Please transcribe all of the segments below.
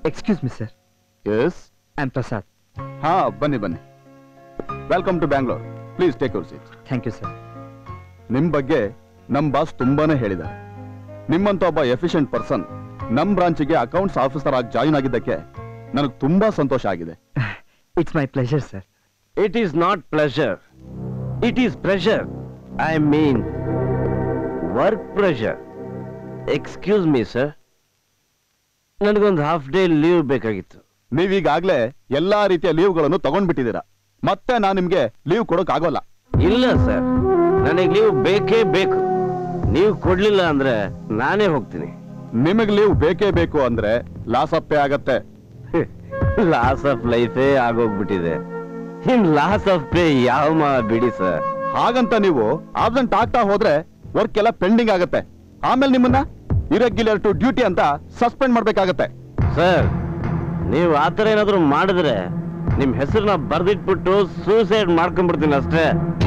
Excuse me sir yes I am Prasad ಹಾ ಬನ್ನಿ ಬನ್ನಿ welcome to Bangalore please take your seat thank you sir ನಿಮ್ ಬಗ್ಗೆ ನಮ್ ಬಾಸ್ ತುಂಬಾನೇ ಹೇಳಿದ್ದಾರೆ ನಿಮ್ಮಂತ ಒಬ್ಬ ಎಫಿಷಿಯಂಟ್ ಪರ್ಸನ್ ನಮ್ ಬ್ರಾಂಚಿಗೆ ಅಕೌಂಟ್ಸ್ ಆಫೀಸರ್ ಆಗಿ ಜಾಯಿನ್ ಆಗಿದ್ದಕ್ಕೆ ನನಗೆ ತುಂಬಾ ಸಂತೋಷ ಆಗಿದೆ it's my pleasure sir it is not pleasure it is pressure I mean work pressure excuse me sir ನನಗೊಂದು ಹಾಫ್ ಡೇ ಲೀವ್ ಬೇಕಾಗಿತ್ತು ನೀವೀಗಾಗ್ಲೇ ಎಲ್ಲಾ ರೀತಿಯ ಲೀವ್ಗಳನ್ನು ತಗೊಂಡ್ಬಿಟ್ಟಿದ್ದೀರಾ ಮತ್ತೆ ನಾನು ನಿಮ್ಗೆ ಲೀವ್ ಕೊಡೋಕ್ ಆಗೋಲ್ಲ ಇಲ್ಲ ಸರ್ ನನಗೆ ಲೀವ್ ಬೇಕೇ ಬೇಕು ನೀವು ಕೊಡ್ಲಿಲ್ಲ ಅಂದ್ರೆ ನಾನೇ ಹೋಗ್ತೀನಿ ನಿಮಗ್ ಲೀವ್ ಬೇಕೇ ಬೇಕು ಅಂದ್ರೆ ಲಾಸ್ ಅಪ್ಪೇ ಆಗತ್ತೆ ಲಾಸ್ ಆಫ್ ಲೈಫೇ ಆಗೋಗ್ಬಿಟ್ಟಿದೆ ಇನ್ ಲಾಸ್ ಆಫ್ ಪೇ ಯಾವ ಮಾ ಬಿಡಿ ಸರ್ ಹಾಗಂತ ನೀವು ಆಬ್ಸೆಂಟ್ ಆಗ್ತಾ ಹೋದ್ರೆ ವರ್ಕ್ ಎಲ್ಲ ಪೆಂಡಿಂಗ್ ಆಗತ್ತೆ ಆಮೇಲೆ ನಿಮ್ಮನ್ನ ಇರೆಗ್ಯುಲರ್ ಟು ಡ್ಯೂಟಿ ಅಂತ ಸಸ್ಪೆಂಡ್ ಮಾಡ್ಬೇಕಾಗತ್ತೆ ಸರ್ ನೀವು ಆತರ ಏನಾದ್ರು ಮಾಡಿದ್ರೆ ನಿಮ್ ಹೆಸರನ್ನ ಬರ್ದಿಟ್ಬಿಟ್ಟು ಸೂಸೈಡ್ ಮಾಡ್ಕೊಂಡ್ಬಿಡ್ತೀನಿ ಅಷ್ಟೇ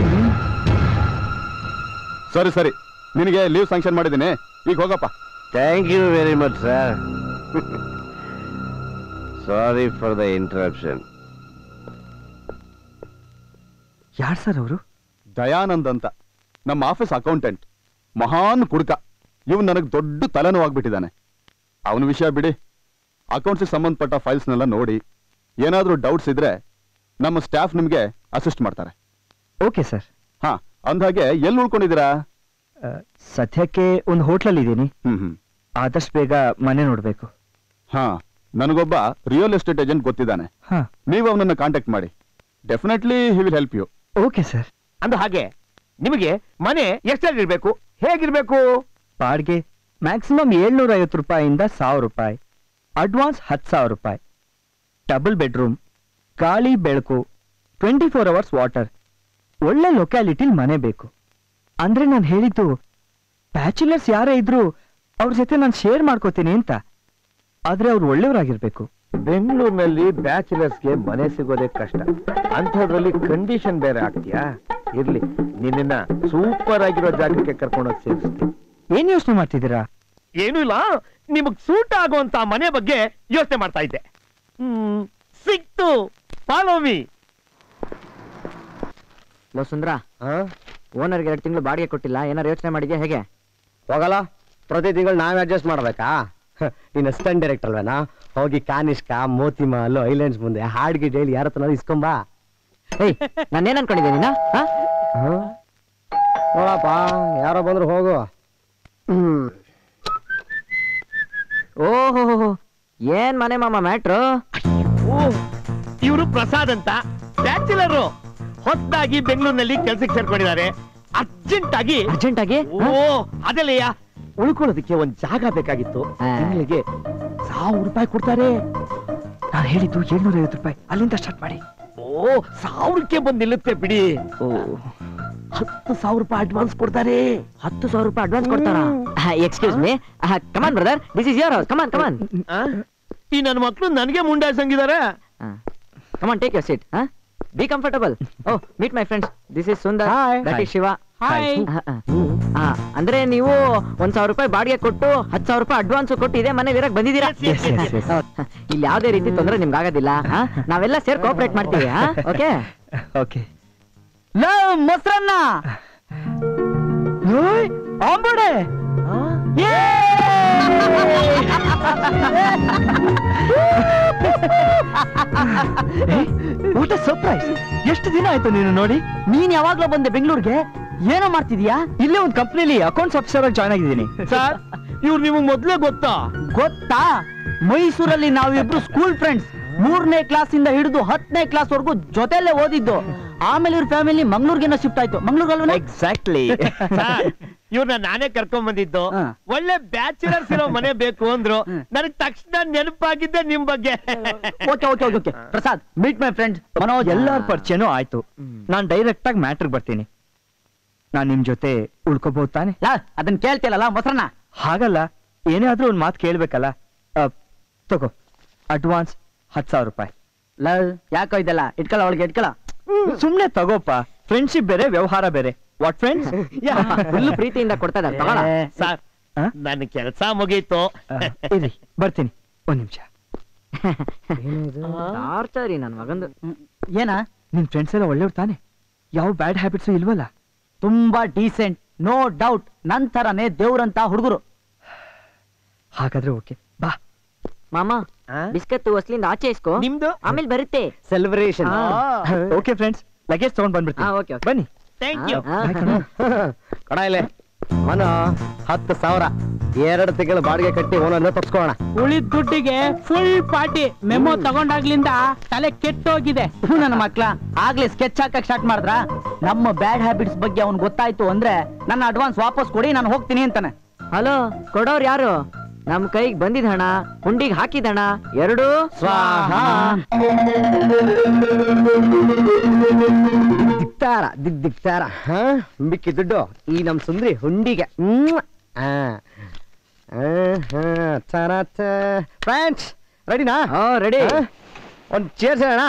ಸರಿ ಸರಿ ನಿನಗೆ ಲೀವ್ ಸ್ಯಾಂಕ್ಷನ್ ಮಾಡಿದ್ದೀನಿ ಈಗ ಹೋಗಪ್ಪ thank you very much sir sorry for the interruption ಯಾರು ಸರ್ ಅವರು ದಯಾನಂದ್ ಅಂತ ನಮ್ಮ ಆಫೀಸ್ ಅಕೌಂಟೆಂಟ್ ಮಹಾನ್ ಕುಡ್ಕ ಇವ್ ನನಗೆ ದೊಡ್ಡ ತಲೆನೋವಾಗ್ಬಿಟ್ಟಿದ್ದಾನೆ ಅವನ ವಿಷಯ ಬಿಡಿ ಅಕೌಂಟ್ಸಿಗೆ ಸಂಬಂಧಪಟ್ಟ ಫೈಲ್ಸ್ನೆಲ್ಲ ನೋಡಿ ಏನಾದ್ರೂ ಡೌಟ್ಸ್ ಇದ್ರೆ ನಮ್ಮ ಸ್ಟಾಫ್ ನಿಮ್ಗೆ ಅಸಿಸ್ಟ್ ಮಾಡ್ತಾರೆ ಓಕೆ ಸರ್ ಹಾ ಅಂದ್ಹಾಗೆ ಎಲ್ಲಿ ಉಳ್ಕೊಂಡಿದ್ದೀರಾ ಸದ್ಯಕ್ಕೆ ಒಂದು ಹೋಟ್ಲಲ್ಲಿ ಇದ್ದೀನಿ ಹ್ಮ್ ಹ್ಮ್ ಆದಷ್ಟು ಬೇಗ ಮನೆ ನೋಡಬೇಕು ಹಾ ನನಗೊಬ್ಬ ರಿಯಲ್ ಎಸ್ಟೇಟ್ ಏಜೆಂಟ್ ಗೊತ್ತಿದ್ದಾನೆ ಹಾ ನೀವು ಅವನನ್ನ ಕಾಂಟ್ಯಾಕ್ಟ್ ಮಾಡಿ definitely he will help you okay sir ಅಂದ ಹಾಗೆ ನಿಮಗೆ ಮನೆ ಎಷ್ಟರಲ್ಲಿ ಇರ್ಬೇಕು ಹೇಗಿರ್ಬೇಕು ಬಾಡಿಗೆ ಮ್ಯಾಕ್ಸಿಮಮ್ ಏಳ್ನೂರ ಐವತ್ತು ರೂಪಾಯಿಯಿಂದ ಸಾವಿರ ರೂಪಾಯಿ ಅಡ್ವಾನ್ಸ್ ಹತ್ತು ಸಾವಿರ ರೂಪಾಯಿ ಡಬಲ್ ಬೆಡ್ರೂಮ್ ಗಾಳಿ ಬೆಳಕು ಟ್ವೆಂಟಿ ಫೋರ್ ಅವರ್ಸ್ ವಾಟರ್ ಒಳ್ಳೆ ಲೊಕ್ಯಾಲಿಟಿಲಿ ಮನೆ ಬೇಕು ಅಂದ್ರೆ ನಾನು ಹೇಳಿದ್ದು ಬ್ಯಾಚುಲರ್ಸ್ ಯಾರೇ ಇದ್ರು ಅವ್ರ ಜೊತೆ ನಾನು ಶೇರ್ ಮಾಡ್ಕೋತೀನಿ ಅಂತ ಆದ್ರೆ ಅವ್ರು ಒಳ್ಳೆಯವರಾಗಿರ್ಬೇಕು ಬೆಂಗಳೂರಿನಲ್ಲಿ ಬ್ಯಾಚುಲರ್ಸ್ಗೆ ಮನೆ ಸಿಗೋದೇ ಕಷ್ಟ ಅಂಥದ್ರಲ್ಲಿ ಕಂಡೀಷನ್ ಬೇರೆ ಆಗ್ತೀಯಾ ಇರ್ಲಿ ನಿನ್ನ ಸೂಪರ್ ಆಗಿರೋ ಜಾಗಕ್ಕೆ ಕರ್ಕೊಂಡೋಗಿ ಸೇರಿಸ್ತೀನಿ ಏನ್ ಯೋಚನೆ ಮಾಡ್ತಿದ್ದೀರಾ ಏನೂ ಇಲ್ಲ ನಿಮಗ್ ಸೂಟ್ ಆಗುವಂತ ಮನೆ ಬಗ್ಗೆ ಯೋಚನೆ ಮಾಡ್ತಾ ಇದ್ದೆ ಹ್ಮ್ ಸಿಕ್ತು ಫಾಲೋ ಮೀ ಲೋ ಸುಂದ್ರ ಓನರ್ಗೆ ಎರಡು ತಿಂಗಳು ಬಾಡಿಗೆ ಕೊಟ್ಟಿಲ್ಲ ಏನಾರು ಯೋಚನೆ ಮಾಡಿದ್ಯಾ ಹೇಗೆ ಹೋಗಲ್ಲ ಪ್ರತಿ ತಿಂಗಳು ನಾವೇ ಅಡ್ಜಸ್ಟ್ ಮಾಡ್ಬೇಕಾ ನೀನ್ ಅಸಿಸ್ಟೆಂಟ್ ಡೈರೆಕ್ಟರ್ ಅಲ್ವೇನಾ ಹೋಗಿ ಕಾನಿಷ್ಕ ಮೋತಿಮಾಲು ಐಲ್ಯಾಂಡ್ಸ್ ಮುಂದೆ ಹಾಡ್ಗೆ ಡೈಲಿ ಯಾರ ಹತ್ರ ಇಸ್ಕೊಂಬಾ ಏಯ್ ನಾನೇನ್ ಅನ್ಕೊಂಡಿದ್ದೆ ನೀನ ಆ? ನೋಡಪ್ಪ ಯಾರೋ ಬಂದ್ರು ಹೋಗು ಓಹೋ ಏನ್ ಮನೆ ಮಾಮ ಮ್ಯಾಟ್ರು ಇವರು ಪ್ರಸಾದ್ ಅಂತ ಬ್ಯಾಚುಲರ್ ಹೊಸದಾಗಿ ಬೆಂಗಳೂರಿನಲ್ಲಿ ಕೆಲ್ಸಕ್ಕೆ ಸೇರ್ಕೊಂಡಿದ್ದಾರೆ ಅರ್ಜೆಂಟ್ ಆಗಿ ಅರ್ಜೆಂಟ್ ಆಗಿ ಓ ಅದೆಲ್ಲಯ್ಯ ಉಳ್ಕೊಳ್ಳೋದಕ್ಕೆ ಒಂದ್ ಜಾಗ ಬೇಕಾಗಿತ್ತು ಹಾ. ತಿಂಗಳಿಗೆ ಸಾವಿರ ರೂಪಾಯಿ ಕೊಡ್ತಾರೆ ನಾನು ಹೇಳಿದ್ದು ಏಳ್ನೂರ ಐವತ್ತು ರೂಪಾಯಿ ಅಲ್ಲಿಂದ ಸ್ಟಾರ್ಟ್ ಮಾಡಿ ಓ ಸಾವಿರಕ್ಕೆ ಬಂದ್ ನಿಲ್ಲುತ್ತೆ ಬಿಡಿ ಹತ್ತು ಸಾವಿರ ರೂಪಾಯಿ ಅಡ್ವಾನ್ಸ್ ಕೊಡ್ತಾರೆ ಹತ್ತು ಸಾವಿರ ರೂಪಾಯಿ ಅಡ್ವಾನ್ಸ್ ಕೊಡ್ತಾರಾ excuse me come on brother this is your house come on come on ಆ? ಈ ನನ್ನ ಮಕ್ಳು ನನಗೆ ಮುಂಡಾಯ್ಸಂಗಿದ್ದಾರೆ come on take your seat be comfortable oh meet my friends this is Sundar that is Shiva Hi. ಆ, ಅಂದ್ರೆ ನೀವು ಒಂದ್ ಸಾವಿರ ರೂಪಾಯಿ ಬಾಡಿಗೆ ಕೊಟ್ಟು ಹತ್ತು ಸಾವಿರ ರೂಪಾಯಿ ಅಡ್ವಾನ್ಸ್ ಕೊಟ್ಟು ಇದೇ ಮನೇಲಿ ಇರಕ್ ಬಂದಿದ್ದೀರಾ Yes, yes, yes, yes. ಇಲ್ಲಿ ಯಾವ್ದೇ ರೀತಿ ತೊಂದರೆ ನಿಮ್ಗೆ ಆಗೋದಿಲ್ಲ ಆ? ನಾವೆಲ್ಲ ಸೇರ್ ಕೋಆಪರೇಟ್ ಮಾಡ್ತೀವಿ ಓಕೆ ಓಕೆ ಲೋ ಮೊಸರನ್ನ ಆಂಬಡೆ ಊಟ ಸರ್ಪ್ರೈಸ್ ಎಷ್ಟು ದಿನ ಆಯ್ತು ನೀನು ನೋಡಿ ನೀನ್ ಯಾವಾಗ್ಲೂ ಬಂದೆ ಬೆಂಗಳೂರಿಗೆ ಏನೋ ಮಾಡ್ತಿದ್ಯಾ ಇಲ್ಲೇ ಒಂದು ಕಂಪ್ನಿಲಿ ಅಕೌಂಟ್ಸ್ ಆಫೀಸರ್ ಆಗಿ ಜಾಯ್ನ್ ಆಗಿದ್ದೀನಿ ಸರ್ ಇವ್ರು ನಿಮಗೆ ಮೊದ್ಲೇ ಗೊತ್ತಾ ಗೊತ್ತಾ ಮೈಸೂರಲ್ಲಿ ನಾವಿಬ್ರು ಸ್ಕೂಲ್ ಫ್ರೆಂಡ್ಸ್ ಮೂರನೇ ಕ್ಲಾಸ್ ಇಂದ ಹಿಡಿದು ಹತ್ತನೇ ಕ್ಲಾಸ್ ವರೆಗೂ ಜೊತೆಲೆ ಓದಿದ್ದು ಆಮೇಲೆ ಇವ್ರ ಫ್ಯಾಮಿಲಿ ಮಂಗ್ಳೂರ್ಗೆನೋ ಶಿಫ್ಟ್ ಆಯ್ತು ಮಂಗ್ಳೂರ್ ಅಲ್ವಾ ಎಕ್ಸಾಕ್ಟ್ಲಿ ಸರ್ ಇವ್ರನ್ನ ನಾನೇ ಕರ್ಕೊಂಡ್ ಬಂದಿದ್ದು ಹಾ. ಒಳ್ಳೆ ಬ್ಯಾಚುಲರ್ಸ್ ಇರೋ ಮನೆ ಬೇಕು ಅಂದ್ರು ಹ್ಮ್. ನನಗ್ ತಕ್ಷಣ ನೆನಪಾಗಿದ್ದೆ ನಿಮ್ ಬಗ್ಗೆ okay okay okay okay Prasad meet my friend Manoj ಎಲ್ಲರ ಪರಿಚಯನೂ ಆಯ್ತು ನಾನು ಡೈರೆಕ್ಟ್ ಆಗಿ ಮ್ಯಾಟ್ರಿಗೆ ಬರ್ತೀನಿ ನಾನು ನಿಮ್ ಜೊತೆ ಉಳ್ಕೋಬಹುದು ತಾನೆ ಲಾ ಅದನ್ನ ಕೇಳ್ತಿಲ್ಲಲ್ಲ ಮೊಸರನ್ನ ಹಾಗಲ್ಲ ಏನೇ ಆದ್ರೂ ಒಂದು ಮಾತು ಕೇಳ್ಬೇಕಲ್ಲ ಆ, ತಗೋ ಅಡ್ವಾನ್ಸ್ ಹತ್ತು ಸಾವಿರ ರೂಪಾಯಿ ಲ ಯಾಕೋ ಇದೆಲ್ಲ ಇಟ್ಕೊಳ ಒಳಗೆ ಇಟ್ಕೊಳ ಸುಮ್ನೆ ತಗೋಪ್ಪ ಫ್ರೆಂಡ್ಶಿಪ್ ಬೇರೆ ವ್ಯವಹಾರ ಬೇರೆ ವಾಟ್ ಫ್ರೆಂಡ್ಸ್ ಫುಲ್ ಪ್ರೀತಿಯಿಂದ ಕೊಡ್ತಾ ಇದ್ದಾರೆ ತಗೊಳ ಸರ್ ಆ? ನನ್ನ ಕೆಲಸ ಮುಗೀತು ಇರಿ ಬರ್ತೀನಿ ಒಂದ್ ನಿಮಿಷ ಟಾರ್ಚರಿ ನನ್ ಮಗಂದು ಏನ ನಿನ್ ಫ್ರೆಂಡ್ಸ್ ಎಲ್ಲ ಒಳ್ಳೆಯವ್ರು ತಾನೆ ಯಾವ ಬ್ಯಾಡ್ ಹ್ಯಾಬಿಟ್ಸು ಇಲ್ವಲ್ಲ ತುಂಬಾ ಡೀಸೆಂಟ್ ನೋ ಡೌಟ್ ನನ್ ತರನೇ ದೇವ್ರಂತ ಹುಡುಗರು ಹಾಗಾದ್ರೆ ಓಕೆ ಬಾ ಮಾಮ ಬಿಸ್ಕತ್ ಹೊಸ್ಲಿಂದ ಆಚೆ ಇಸ್ಕೋ ನಿಮ್ದು ಆಮೇಲೆ ಬರುತ್ತೆ ಸೆಲೆಬ್ರೇಷನ್ ಓಕೆ ಫ್ರೆಂಡ್ಸ್ ಲಗೇಜ್ ತಗೊಂಡ್ ಬಂದ್ಬಿಡ್ತೀನಿ ಹಾ, okay, okay. ಬನ್ನಿ ಥ್ಯಾಂಕ್ ಯು ಆ, Bye ಕಣೋ. ಕಣ ಇಲ್ಲಿ ಮನ ಹತ್ತು ಸಾವಿರ ಎರಡು ತಿಂಗಳು ಬಾಡಿಗೆ ಕಟ್ಟಿ ಓನನ್ನ ತಪ್ಸ್ಕೋಣ ಉಳಿದ ದುಡ್ಡಿಗೆ ಫುಲ್ ಪಾರ್ಟಿ ಮೆಮೊ ತಗೊಂಡಾಗ್ಲಿಂದ ತಲೆ ಕೆಟ್ಟೋಗಿದೆ ನನ್ನ ಮಕ್ಳ ಆಗ್ಲೇ ಸ್ಕೆಚ್ ಹಾಕಕ್ ಸ್ಟಾರ್ಟ್ ಮಾಡಿದ್ರ ನಮ್ಮ ಬ್ಯಾಡ್ ಹ್ಯಾಬಿಟ್ಸ್ ಬಗ್ಗೆ ಅವ್ನ್ ಗೊತ್ತಾಯ್ತು ಅಂದ್ರೆ ನನ್ನ ಅಡ್ವಾನ್ಸ್ ವಾಪಸ್ ಕೊಡಿ ನಾನು ಹೋಗ್ತೀನಿ ಅಂತಾನೆ ಹಲೋ ಕೊಡೋರ್ ಯಾರು ನಮ್ ಕೈಗ್ ಬಂದಿದ್ ಹಣ ಹುಂಡಿಗ್ ಹಾಕಿದ ಹಣ ಎರಡು ಸ್ವಾಹ. ದಿಕ್ತಾರ ದಿಗ್ ದಿಕ್ತಾರ ಹಾ ಮಿಕ್ಕಿ ದುಡ್ಡು ಈ ನಮ್ ಸುಂದ್ರಿ ಹುಂಡಿಗೆ ಫ್ರೆಂಡ್ಸ್ ರೆಡಿನಾ ಹಾ ರೆಡಿ ಒಂದ್ ಚೇರ್ಸ್ ಹೇಳೋಣ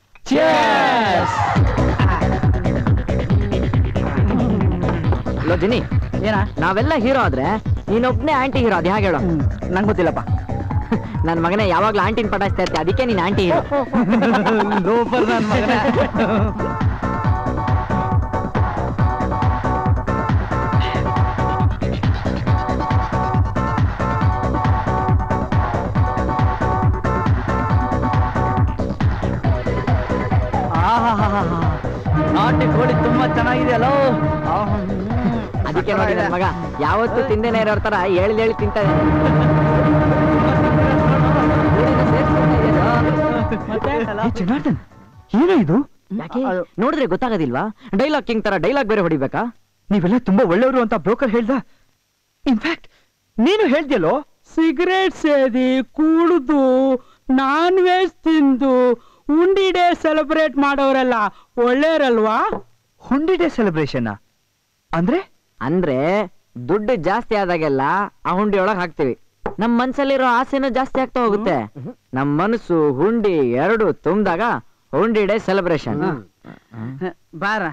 ಲೋ ಜಿನಿ ಏನ ನಾವೆಲ್ಲ ಹೀರೋ ಆದ್ರೆ ನೀನೊಬ್ನೇ ಆಂಟಿ ಹೀರೋ ಅದ್ ಹೇಗೆ ಹೇಳು ನಂಗೆ ಗೊತ್ತಿಲ್ಲಪ್ಪ ನನ್ ಮಗನೇ ಯಾವಾಗ್ಲೂ ಆಂಟಿನ್ ಪಟಾಯಿಸ್ತಾ ಇರ್ತೆ ಅದಕ್ಕೆ ನೀನ್ ಆಂಟಿ ಹೀರೋ ಲೋಫರ್ ನನ್ ಮಗನೇ ಆಹಾಹಾಹಾ. ನಾಟಿ ಕೋಳಿ ತುಂಬಾ ಚೆನ್ನಾಗಿದೆ ಅಲ್ಲೋ ಅದಕ್ಕೆ ನೋಡಿ ನನ್ ಮಗ ಯಾವತ್ತೂ ತಿಂದೇನೆ ಇರೋ ತರ ಹೇಳಿ ಹೇಳಿ ತಿಂತ ಏ, ಜನಾರ್ದನ್ ಏನೋ ಇದು ಯಾಕೆ ನೋಡಿದ್ರೆ ಗೊತ್ತಾಗೋದಿಲ್ವಾ ಡೈಲಾಗ್ ಕಿಂಗ್ ತರ ಡೈಲಾಗ್ ಬೇರೆ ಹೊಡಿಬೇಕಾ ನೀವೆಲ್ಲ ತುಂಬಾ ಒಳ್ಳೆಯವರು ಅಂತ ಬ್ರೋಕರ್ ಹೇಳ್ದ ಇನ್ಫ್ಯಾಕ್ಟ್ ನೀನು ಹೇಳ್ದ್ಯಲ್ಲೋ ಸಿಗರೇಟ್ ಸೇದಿ ಕುಡಿದು ನಾನ್ ವೆಜ್ ತಿಂದು ಉಂಡಿ ಡೇ ಸೆಲೆಬ್ರೇಟ್ ಮಾಡೋರೆಲ್ಲ ಒಳ್ಳೆಯರಲ್ವಾ ಹುಂಡಿ ಡೇ ಸೆಲೆಬ್ರೇಷನ್ ಅಂದ್ರೆ ಅಂದ್ರೆ ದುಡ್ಡು ಜಾಸ್ತಿ ಆದಾಗೆಲ್ಲ ಆ ಹುಂಡಿ ಒಳಗ್ ಹಾಕ್ತಿವಿ ನಮ್ ಮನ್ಸಲ್ಲಿರೋ ಆಸೆನೂ ಜಾಸ್ತಿ ಆಗ್ತಾ ಹೋಗುತ್ತೆ ನಮ್ ಮನಸ್ಸು ಹುಂಡಿ ಎರಡು ತುಂಬಿದಾಗ ಹುಂಡಿ ಡೇ ಸೆಲೆಬ್ರೇಷನ್ ಬಾರ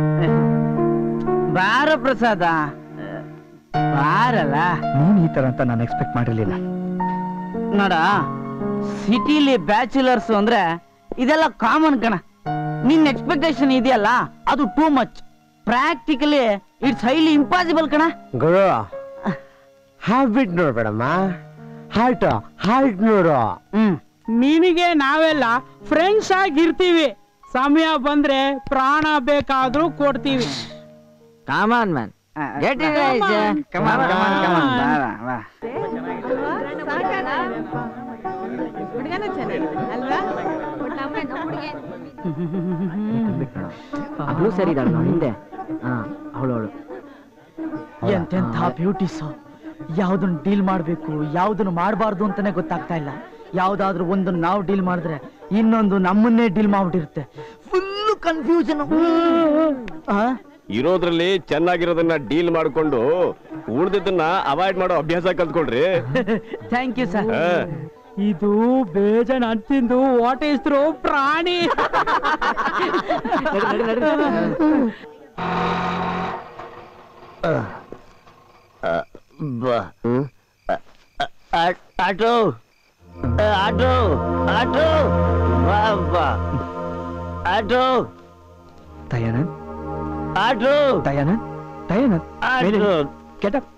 ಬಾರ ಪ್ರಸಾದ ಬಾರಲ್ಲ ನೀನ್ ಈ ತರ ಅಂತ ನಾನು ಎಕ್ಸ್ಪೆಕ್ಟ್ ಮಾಡಿರ್ಲಿಲ್ಲ ನೋಡ ಸಿಟಿಲಿ ಬ್ಯಾಚುಲರ್ಸ್ ಅಂದ್ರೆ ಇದೆಲ್ಲ ಕಾಮನ್ ಕಣ ನಿನ್ ಎಕ್ಸ್ಪೆಕ್ಟೇಷನ್ ಇದೆಯಲ್ಲ ಅದು too much practically it's highly impossible ಕಣ ಗುರು ಹ್ಯಾಬಿಟ್ ನೋಡ್ಬೇಡಮ್ಮ ಹಾರ್ಟ್ ಹಾರ್ಟ್ ನೋಡು ಹ್ಮ್ ನಿನಗೆ ನಾವೆಲ್ಲ ಫ್ರೆಂಡ್ಸ್ ಆಗಿರ್ತೀವಿ ಸಮಯ ಬಂದ್ರೆ ಪ್ರಾಣ ಬೇಕಾದ್ರೂ ಕೊಡ್ತೀವಿ come on man get it come on come on come on ಬಾರ ಬಾ ಅವಳು ಸರಿ ಇದ್ದಾಳೆ ನೋಡಿ ಹಿಂದೆ ಹಾ ಅವಳು ಅವಳು ಎಂತೆಂಥ ಬ್ಯೂಟೀಸ್ ಯಾವ್ದನ್ನ ಡೀಲ್ ಮಾಡ್ಬೇಕು ಯಾವ್ದನ್ನ ಮಾಡಬಾರ್ದು ಅಂತಾನೆ ಗೊತ್ತಾಗ್ತಾ ಇಲ್ಲ ಯಾವ್ದಾದ್ರೂ ಒಂದು ನಾವು ಡೀಲ್ ಮಾಡಿದ್ರೆ ಇನ್ನೊಂದು ನಮ್ಮನ್ನೇ ಡೀಲ್ ಮಾಡ್ಬಿಟ್ಟಿರುತ್ತೆ ಫುಲ್ ಕನ್ಫ್ಯೂಷನ್ ಇರೋದ್ರಲ್ಲಿ ಚೆನ್ನಾಗಿರೋದನ್ನ ಡೀಲ್ ಮಾಡ್ಕೊಂಡು ಉಳ್ದಿದ್ದನ್ನ ಅವಾಯ್ಡ್ ಮಾಡೋ ಅಭ್ಯಾಸ ಕಲ್ತ್ಕೊಳ್ರಿ ಥ್ಯಾಂಕ್ ಯು ಸರ್ ಹಾ. ಇದು ಬೇಜಾನ್ ಅಂತಿಂದು ವಾಟ್ ಇಸ್ರು ಪ್ರಾಣಿ ನಡಿ, ನಡಿ, ನಡಿ. Auto auto auto auto Dayanand auto Dayanand Dayanand ಮೇಲೆ get up.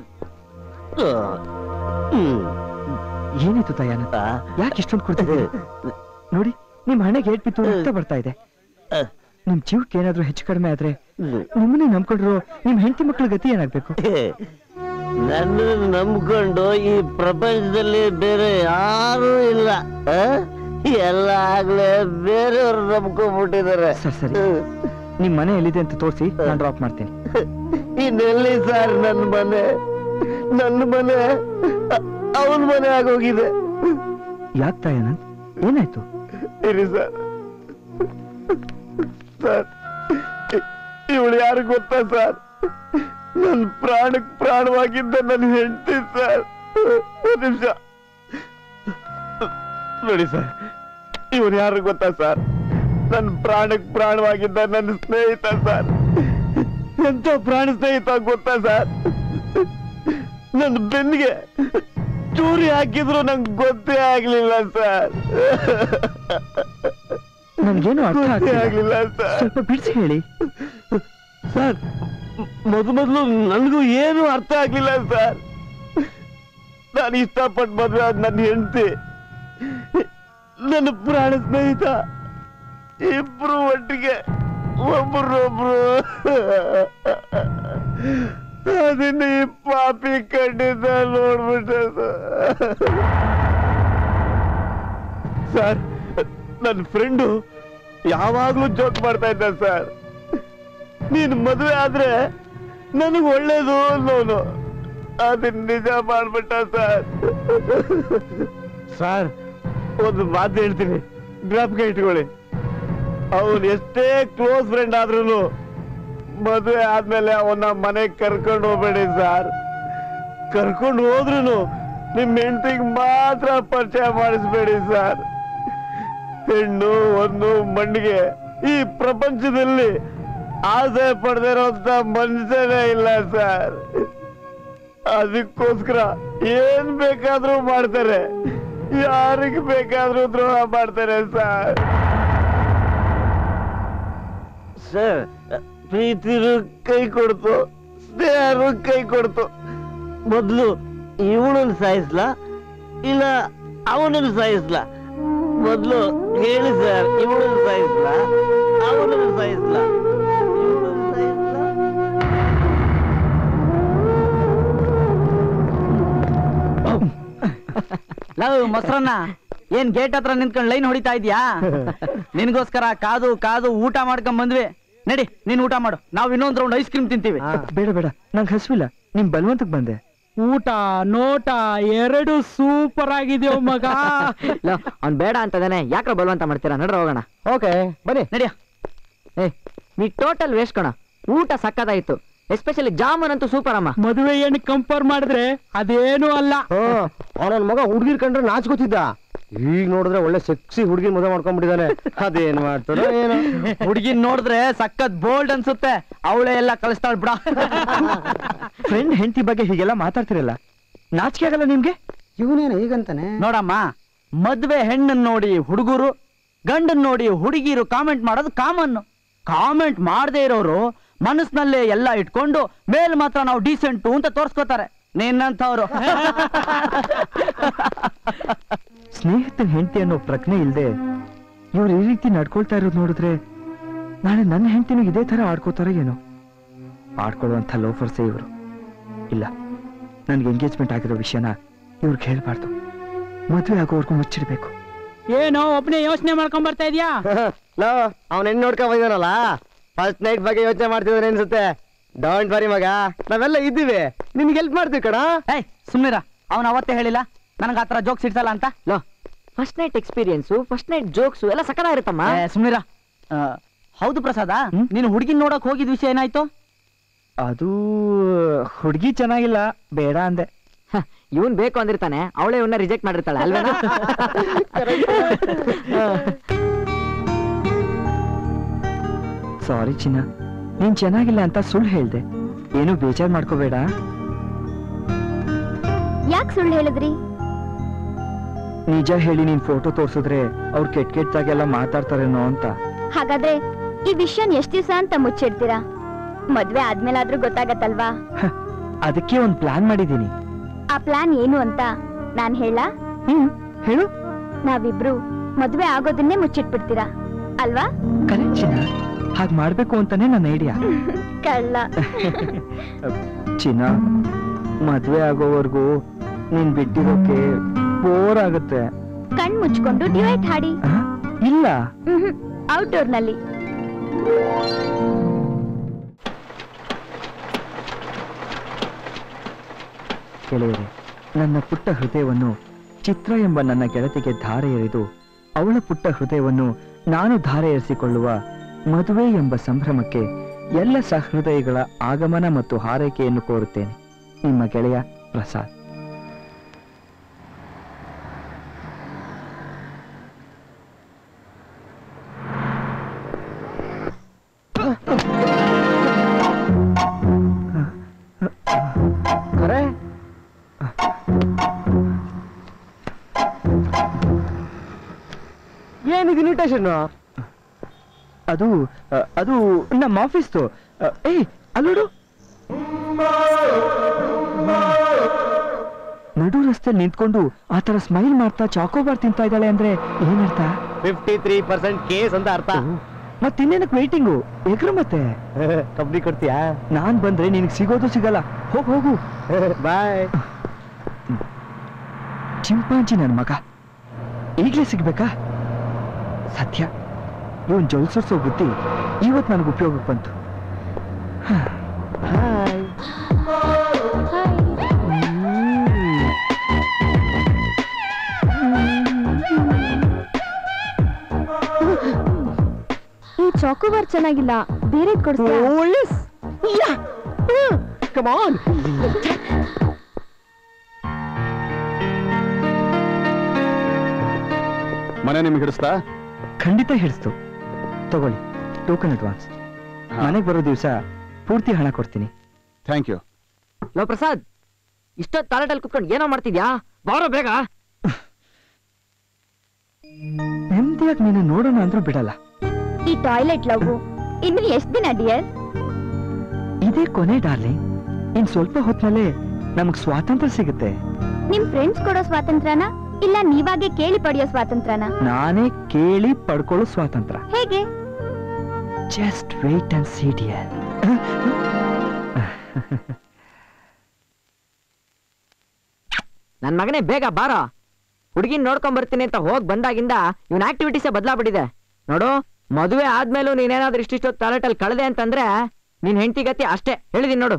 ಏನಾಯ್ತು ದಯಾನಂದ್ ಯಾಕೆ ಇಷ್ಟೊಂದು ಕುಡ್ತಿದ್ದೀರಿ ನೋಡಿ ನಿಮ್ ಹಣೆಗೆ ಏಟ್ ಬಿತ್ತು ರಕ್ತ ಬರ್ತಾ ಇದೆ ನಿಮ್ ಜೀವಕ್ಕೆ ಏನಾದ್ರೂ ಹೆಚ್ಚು ಕಡಿಮೆ ಆದ್ರೆ ನಿಮ್ಮನ್ನೇ ನಂಬ್ಕೊಂಡ್ರು ನಿಮ್ ಹೆಂಡತಿ ಮಕ್ಳ ಗತಿ ಏನಾಗ್ಬೇಕು ನನ್ನ ನಂಬ್ಕೊಂಡು ಈ ಪ್ರಪಂಚದಲ್ಲಿ ಬೇರೆ ಯಾರೂ ಇಲ್ಲ ಆ? ಎಲ್ಲ ಆಗ್ಲೇ ಬೇರೆಯವ್ರು ನಂಬ್ಕೊಂಡ್ಬಿಟ್ಟಿದ್ದಾರೆ ಸರ್ ಸರಿ ನಿಮ್ ಮನೆ ಎಲ್ಲಿದೆ ಅಂತ ತೋರಿಸಿ ನಾನು ಡ್ರಾಪ್ ಮಾಡ್ತೀನಿ ಇನ್ನೆಲ್ಲಿ ಸರ್ ನನ್ನ ಮನೆ ನನ್ನ ಮನೆ ಅವನ ಮನೆ ಆಗೋಗಿದೆ ಯಾಕೆ ದಯಾನಂದ್ ಏನಾಯ್ತು ಇರಿ ಸರ್ ಸರ್ ಇವಳು ಯಾರು ಗೊತ್ತಾ ಸರ್ ನನ್ನ ಪ್ರಾಣಕ್ ಪ್ರಾಣವಾಗಿದ್ದ ನನ್ನ ಹೆಂಡತಿ ಸರ್ ಒಂದು ನಿಮಿಷ ನೋಡಿ ಸರ್ ಇವನು ಯಾರು ಗೊತ್ತಾ ಸರ್ ನನ್ನ ಪ್ರಾಣಕ್ ಪ್ರಾಣವಾಗಿದ್ದ ನನ್ನ ಸ್ನೇಹಿತ ಸರ್ ಎಂತ ಪ್ರಾಣ ಸ್ನೇಹಿತ ಗೊತ್ತಾ ಸರ್ ನನ್ನ ಬೆನ್ನಿಗೆ ಚೂರಿ ಹಾಕಿದ್ರು ನಂಗೆ ಗೊತ್ತೇ ಆಗ್ಲಿಲ್ಲ ಸರ್ ನನ್ಗೇನು ಅರ್ಥ ಗೊತ್ತೇ ಆಗ್ತಿಲ್ಲ ಆಗ್ಲಿಲ್ಲ ಸರ್ ಸ್ವಲ್ಪ ಬಿಡಿಸಿ ಹೇಳಿ ಸರ್ ಮೊದಲು ಮೊದಲು ನನಗೂ ಏನು ಅರ್ಥ ಆಗ್ಲಿಲ್ಲ ಸರ್ ನಾನು ಇಷ್ಟಪಟ್ಟು ಮದುವೆ ಆದ ನನ್ನ ಹೆಂಡತಿ ನನ್ನ ಪ್ರಾಣ ಸ್ನೇಹಿತ ಇಬ್ರು ಒಟ್ಟಿಗೆ ಒಬ್ರೊಬ್ರು ಅದನ್ನ ಈ ಪಾಪಿ ಕಂಡಿದ್ದ ನೋಡ್ಬಿಟ್ಟೆ ಸರ್ ನನ್ನ ಫ್ರೆಂಡು ಯಾವಾಗ್ಲೂ ಜೋಕ್ ಮಾಡ್ತಾ ಇದ್ದ ಸರ್ ನೀನು ಮದುವೆ ಆದ್ರೆ ನನಗೆ ಒಳ್ಳೇದು ಅನ್ನೋನು ಅದನ್ನ ನಿಜ ಮಾಡ್ಬಿಟ್ಟ ಸರ್ ಸರ್ ಒಂದು ಮಾತು ಹೇಳ್ತೀನಿ ಜ್ಞಾಪಕ ಇಟ್ಕೊಳ್ಳಿ ಅವನು ಎಷ್ಟೇ ಕ್ಲೋಸ್ ಫ್ರೆಂಡ್ ಆದ್ರೂ ಮದುವೆ ಆದ್ಮೇಲೆ ಅವನ್ನ ಮನೆಗೆ ಕರ್ಕೊಂಡು ಹೋಗ್ಬೇಡಿ ಸರ್ ಕರ್ಕೊಂಡು ಹೋದ್ರೂ ನಿಮ್ ಹೆಂಡತಿಗೆ ಮಾತ್ರ ಪರಿಚಯ ಮಾಡಿಸ್ಬೇಡಿ ಸರ್ ಹೆಣ್ಣು ಒಂದು ಮಣ್ಣಿಗೆ ಈ ಪ್ರಪಂಚದಲ್ಲಿ ಆಸೆ ಪಡೆದಿರೋಂತ ಮನುಷ್ಯನೇ ಇಲ್ಲ ಸರ್ ಅದಕ್ಕೋಸ್ಕರ ಏನ್ ಬೇಕಾದ್ರೂ ಮಾಡ್ತಾರೆ ಯಾರಿಗೆ ಬೇಕಾದ್ರೂ ದ್ರೋಹ ಮಾಡ್ತಾರೆ ಸರ್ ಸರ್ ಪ್ರೀತಿರು ಕೈ ಕೊಡ್ತು ಸ್ನೇಹರು ಕೈ ಕೊಡ್ತು ಮೊದಲು ಇವಳನ್ನು ಸಾಯಿಸ್ಲಾ ಇಲ್ಲ ಅವನನ್ನು ಸಾಯಿಸ್ಲಾ ಮೊದಲು ಹೇಳಿ ಸರ್ ಇವಳನ್ನು ಸಾಯಿಸ್ಲಾ ಅವನನ್ನು ಸಾಯಿಸ್ಲಾ ಇವಳನ್ನು ಸಾಯಿಸ್ಲಾ ಲವ್ ಮೊಸರನ್ನ ಏನ್ ಗೇಟ್ ಹತ್ರ ನಿಂತ್ಕೊಂಡು ಲೈನ್ ಹೊಡಿತಾ ಇದ್ಯಾ ನಿನ್ಗೋಸ್ಕರ ಕಾದು ಕಾದು ಊಟ ಮಾಡ್ಕೊಂಡ್ ಬಂದ್ವಿ ನಡಿ ನೀನ್ ಊಟ ಮಾಡು ನಾವ್ ಇನ್ನೊಂದ್ ರೌಂಡ್ ಐಸ್ ಕ್ರೀಮ್ ತಿಂತೀವಿ ಬೇಡ ಬೇಡ ನಂಗೆ ಹಸುವಿಲ್ಲ ನಿಮ್ ಬಲವಂತಕ್ಕೆ ಬಂದೆ ಊಟ ನೋಟ ಎರಡು ಸೂಪರ್ ಆಗಿದೆಯೋ ಮಗ ಅವ್ನ್ ಬೇಡ ಅಂತದಾನೆ ಯಾಕ್ರ ಬಲವಂತ ಮಾಡ್ತೀರಾ ನಡ್ರ ಹೋಗೋಣ ಓಕೆ ಬನ್ನಿ ನಡಿಯ ಏ ನೀ ಟೋಟಲ್ ವೇಸ್ಟ್ ಕಣ ಊಟ ಸಕ್ಕದಾಯ್ತು ಎಸ್ಪೆಷಲಿ ಜಾಮೂನ್ ಅಂತೂ ಸೂಪರ್ ಅಮ್ಮ ಮದುವೆ ಏನು ಕಂಪೇರ್ ಮಾಡಿದ್ರೆ ಅದೇನು ಅಲ್ಲ ಅವನ ಮಗ ಹುಡುಗಿರ್ ಕಂಡ್ರೆ ನಾಚ್ಕೋತಿದ್ದ ಈಗ ನೋಡಿದ್ರೆ ಒಳ್ಳೆ ಸೆಕ್ಸಿ ಹುಡುಗಿ ಮದುವೆ ಮಾಡ್ಕೊಂಡ್ಬಿಟ್ಟಿದ್ದಾನೆ ಅದೇನ್ ಮಾಡ್ತಾರೋ ಏನೋ ಹುಡುಗಿನ್ ನೋಡಿದ್ರೆ ಸಖತ್ ಬೋಲ್ಡ್ ಅನ್ಸುತ್ತೆ ಅವಳೆ ಎಲ್ಲ ಕಳಿಸ್ತಾಳ್ ಬಿಡ ಫ್ರೆಂಡ್ ಹೆಂಡತಿ ಬಗ್ಗೆ ಹೀಗೆಲ್ಲ ಮಾತಾಡ್ತಿರಲ್ಲ ನಾಚಿಕೆ ಆಗಲ್ಲ ನಿಮ್ಗೆ ಇವನೇನು ಈಗಂತಾನೆ ನೋಡಮ್ಮ ಮದ್ವೆ ಹೆಣ್ಣನ್ ನೋಡಿ ಹುಡುಗರು ಗಂಡನ್ ನೋಡಿ ಹುಡುಗಿರು ಕಾಮೆಂಟ್ ಮಾಡೋದು ಕಾಮನ್ ಕಾಮೆಂಟ್ ಮಾಡದೇ ಇರೋರು ಮನಸ್ಸಿನಲ್ಲೇ ಎಲ್ಲ ಇಟ್ಕೊಂಡು ಮೇಲ್ ಮಾತ್ರ ನಾವು ಡೀಸೆಂಟು ಅಂತ ತೋರ್ಸ್ಕೋತಾರೆ ನಿನ್ನಂಥವ್ರು ಸ್ನೇಹಿತನ ಹೆಂಡತಿ ಅನ್ನೋ ಪ್ರಜ್ಞೆ ಇಲ್ದೆ ಇವ್ರು ಈ ರೀತಿ ನಡ್ಕೊಳ್ತಾ ಇರೋದು ನೋಡಿದ್ರೆ ನಾಳೆ ನನ್ನ ಹೆಂಡತಿನೂ ಇದೇ ತರ ಆಡ್ಕೋತಾರೋ ಏನೋ ಆಡ್ಕೊಳ್ಳುವಂಥ ಲೋಫರ್ಸೇ ಇವರು ಇಲ್ಲ ನನ್ಗೆ ಎಂಗೇಜ್ಮೆಂಟ್ ಆಗಿರೋ ವಿಷಯನ ಇವ್ರಿಗೆ ಹೇಳ್ಬಾರ್ದು ಮದುವೆ ಆಗೋವರೆಗೂ ಮುಚ್ಚಿಡ್ಬೇಕು ಏನೋ ಒಬ್ನೇ ಯೋಚನೆ ಮಾಡ್ಕೊಂಡ್ ಬರ್ತಾ ಇದೀಯಾ ಲೋ ಅವನ ಹೆಣ್ಣು ನೋಡ್ಕೊಂಡ್ ಬಂದಿದಾನಲ್ಲ ಫಸ್ಟ್ ನೈಟ್ ಬಗ್ಗೆ ಯೋಚನೆ ಮಾಡ್ತಿದ್ದಾನೆ ಅನ್ಸುತ್ತೆ ಡೋಂಟ್ ಬರಿ ಮಗ ನಾವೆಲ್ಲ ಇದ್ದೀವಿ ನಿನ್ಗೆ ಹೆಲ್ಪ್ ಮಾಡ್ತೀವಿ ಕಣ ಏಯ್ ಸುಮ್ನಿರ ಅವನ್ ಅವತ್ತೇ ಹೇಳಿಲ್ಲ ನನಗೆ ಆತರ ಜೋಕ್ಸ್ ಇಡ್ಸಲ್ಲ ಅಂತ ಲೋ first night experience first night jokes ಎಲ್ಲ ಸಕ್ಕದಾಗಿರುತ್ತಮ್ಮ ಏ, ಸುಮ್ನಿರ ಆ, ಹೌದು ಪ್ರಸಾದ ಹ್ಮ್? ನೀನು ಹುಡುಗಿನ ನೋಡಕ್ ಹೋಗಿದ್ ವಿಷಯ ಏನಾಯ್ತು ಅದು ಹುಡುಗಿ ಚೆನ್ನಾಗಿಲ್ಲ ಬೇಡ ಅಂದೆ ಇವನ್ ಬೇಕು ಅಂದಿರ್ತಾನೆ ಅವಳೇ ಇವನ್ನ ರಿಜೆಕ್ಟ್ ಮಾಡಿರ್ತಾಳೆ ಅಲ್ವೇನಾ ಸಾರಿ ಚಿನ್ನ ನೀನ್ ಚೆನ್ನಾಗಿಲ್ಲ ಅಂತ ಸುಳ್ಳು ಹೇಳ್ದೆ ಏನು ಬೇಜಾರ್ ಮಾಡ್ಕೋಬೇಡ ಯಾಕೆ ಸುಳ್ಳು ಹೇಳಿದ್ರಿ ನಿಜ ಹೇಳಿ ನೀನ್ ಫೋಟೋ ತೋರ್ಸಿದ್ರೆ ಅವ್ರು ಕೆಟ್ಟ ಕೆಟ್ಟದಾಗೆಲ್ಲ ಮಾತಾಡ್ತಾರೇನೋ ಅಂತ ಹಾಗಾದ್ರೆ ಈ ವಿಷಯನ್ ಎಷ್ಟ್ ದಿವಸ ಅಂತ ಮುಚ್ಚಿಡ್ತೀರಾ ಮದ್ವೆ ಆದ್ಮೇಲಾದ್ರೂ ಗೊತ್ತಾಗತ್ತಲ್ವಾ ಹ, ಅದಕ್ಕೆ ಒಂದ್ ಪ್ಲಾನ್ ಮಾಡಿದೀನಿ ಆ ಪ್ಲಾನ್ ಏನು ಅಂತ ನಾನ್ ಹೇಳ ಹ್ಮ್ ಹೇಳು ನಾವಿಬ್ರು ಮದ್ವೆ ಆಗೋದನ್ನೇ ಮುಚ್ಚಿಟ್ಬಿಡ್ತೀರಾ ಅಲ್ವಾ ಕರೆಕ್ಟ್ ಚಿನ್ನ ಹಾಗ್ ಮಾಡ್ಬೇಕು ಅಂತಾನೆ ನನ್ನ ಐಡಿಯಾ ಕಳ್ಳ ಚಿನ್ನ ಮದ್ವೆ ಆಗೋವರೆಗೂ ನೀನ್ ಬಿಟ್ಟಿರೋಕೆ ಬೋರ್ ಆಗುತ್ತೆ ಕಣ್ ಮುಚ್ಕೊಂಡು ಡಿವೈಟ್ ಹಾಡಿ ಆ? ಇಲ್ಲ ಔಟ್ಡೋರ್ ನಲ್ಲಿ ಗೆಳೆಯರೆ ನನ್ನ ಪುಟ್ಟ ಹೃದಯವನ್ನು ಚಿತ್ರ ಎಂಬ ನನ್ನ ಗೆಳತಿಗೆ ಧಾರೆ ಎರೆದು ಅವಳ ಪುಟ್ಟ ಹೃದಯವನ್ನು ನಾನು ಧಾರೆ ಎರೆಸಿಕೊಳ್ಳುವ ಮದುವೆ ಎಂಬ ಸಂಭ್ರಮಕ್ಕೆ ಎಲ್ಲ ಸಹೃದಯಗಳ ಆಗಮನ ಮತ್ತು ಹಾರೈಕೆಯನ್ನು ಕೋರುತ್ತೇನೆ ನಿಮ್ಮ ಗೆಳೆಯ ಪ್ರಸಾದ್ ಕೊಟೇಶನ್ ಅದು ಆ, ಅದು ನಮ್ಮ ಆಫೀಸ್ದು ಆ, ಏಯ್ ಅಲ್ಲೋಡು ನಡು ರಸ್ತೆ ನಿಂತ್ಕೊಂಡು ಆ ತರ ಸ್ಮೈಲ್ ಮಾಡ್ತಾ ಚಾಕೋಬಾರ್ ತಿಂತಾ ಇದ್ದಾಳೆ ಅಂದ್ರೆ ಏನರ್ಥ ಫಿಫ್ಟಿ ತ್ರೀ ಪರ್ಸೆಂಟ್ ಕೇಸ್ ಅಂತ ಅರ್ಥ ಮತ್ತಿನ್ನೇನಕ್ ವೇಟಿಂಗು ಎಗ್ರು ಮತ್ತೆ ಕಂಪ್ನಿ ಕೊಡ್ತೀಯಾ ನಾನ್ ಬಂದ್ರೆ ನಿನಗೆ ಸಿಗೋದು ಸಿಗಲ್ಲ ಹೋಗ್ ಹೋಗು ಬಾಯ್ ಚಿಂಪಾಂಜಿ ನನ್ನ ಮಗ ಈಗ್ಲೇ ಸಿಗ್ಬೇಕಾ ಸತ್ಯ ಇವನ್ ಜೊಲ್ಸರ್ಸೋ ಬುದ್ಧಿ ಇವತ್ ನನಗೆ ಉಪಯೋಗಕ್ಕೆ ಬಂತು ಈ ಚಾಕೋಬಾರ್ ಚೆನ್ನಾಗಿಲ್ಲ ಬೇರೆ ಕೊಡ್ತೀಯಾ ಕಮ್ ಆನ್ ಮನೆ ನಿಮ್ಗೆ ಹಿಡಿಸ್ತಾ ಖಂಡಿತ ಹಿಡಿಸ್ತು ತಗೊಳ್ಳಿ ಟೋಕನ್ ಅಡ್ವಾನ್ಸ್ ಮನೆಗೆ ಬರೋ ದಿವಸ ಪೂರ್ತಿ ಹಣ ಕೊಡ್ತೀನಿ ಥ್ಯಾಂಕ್ ಯು ಲೋ ಪ್ರಸಾದ್ ಇಷ್ಟೊತ್ತು ಟಾಯ್ಲೆಟಲ್ಲಿ ಕುತ್ಕೊಂಡು ಏನೋ ಮಾಡ್ತಿದ್ಯಾ ಬಾರೋ ಬೇಗ ನೆಮ್ಮದಿಯಾಗಿ ನೀನು ನೋಡೋಣ ಅಂದ್ರೂ ಬಿಡಲ್ಲ ಈ ಟಾಯ್ಲೆಟ್ ಲವ್ ಇನ್ನು ಎಷ್ಟ್ ದಿನ ಡಿಯರ್ ಇದೇ ಕೊನೆ ಡಾರ್ಲಿಂಗ್ ಇನ್ ಸ್ವಲ್ಪ ಹೊತ್ನಲ್ಲೇ ನಮಗ್ ಸ್ವಾತಂತ್ರ್ಯ ಸಿಗುತ್ತೆ ನಿಮ್ ಫ್ರೆಂಡ್ಸ್ ಕೊಡೋ ಸ್ವಾತಂತ್ರ್ಯನ ಇಲ್ಲ ನೀವಾಗೆ ಕೇಳಿ ಪಡೆಯೋ ಸ್ವಾತಂತ್ರ್ಯನ ನಾನೇ ಕೇಳಿ ಪಡ್ಕೊಳ್ಳೋ ಸ್ವಾತಂತ್ರ್ಯ ಹೇಗೆ just wait and see dear ನನ್ ಮಗನೇ ಬೇಗ ಬಾರೋ ಹುಡುಗಿನ ನೋಡ್ಕೊಂಡ್ ಬರ್ತೀನಿ ಅಂತ ಹೋಗ್ ಬಂದಾಗಿಂದ ಇವನ್ ಆಕ್ಟಿವಿಟೀಸೇ ಬದಲಾಗ್ಬಿಟ್ಟಿದೆ ನೋಡು ಮದುವೆ ಆದ್ಮೇಲೂ ನೀನೇನಾದ್ರೂ ಇಷ್ಟಿಷ್ಟೊತ್ತು ಟಾಯ್ಲೆಟಲ್ಲಿ ಕಳೆದೆ ಅಂತಂದ್ರೆ ನಿನ್ ಹೆಂಡತಿ ಗತಿ ಅಷ್ಟೇ ಹೇಳಿದೀನಿ ನೋಡು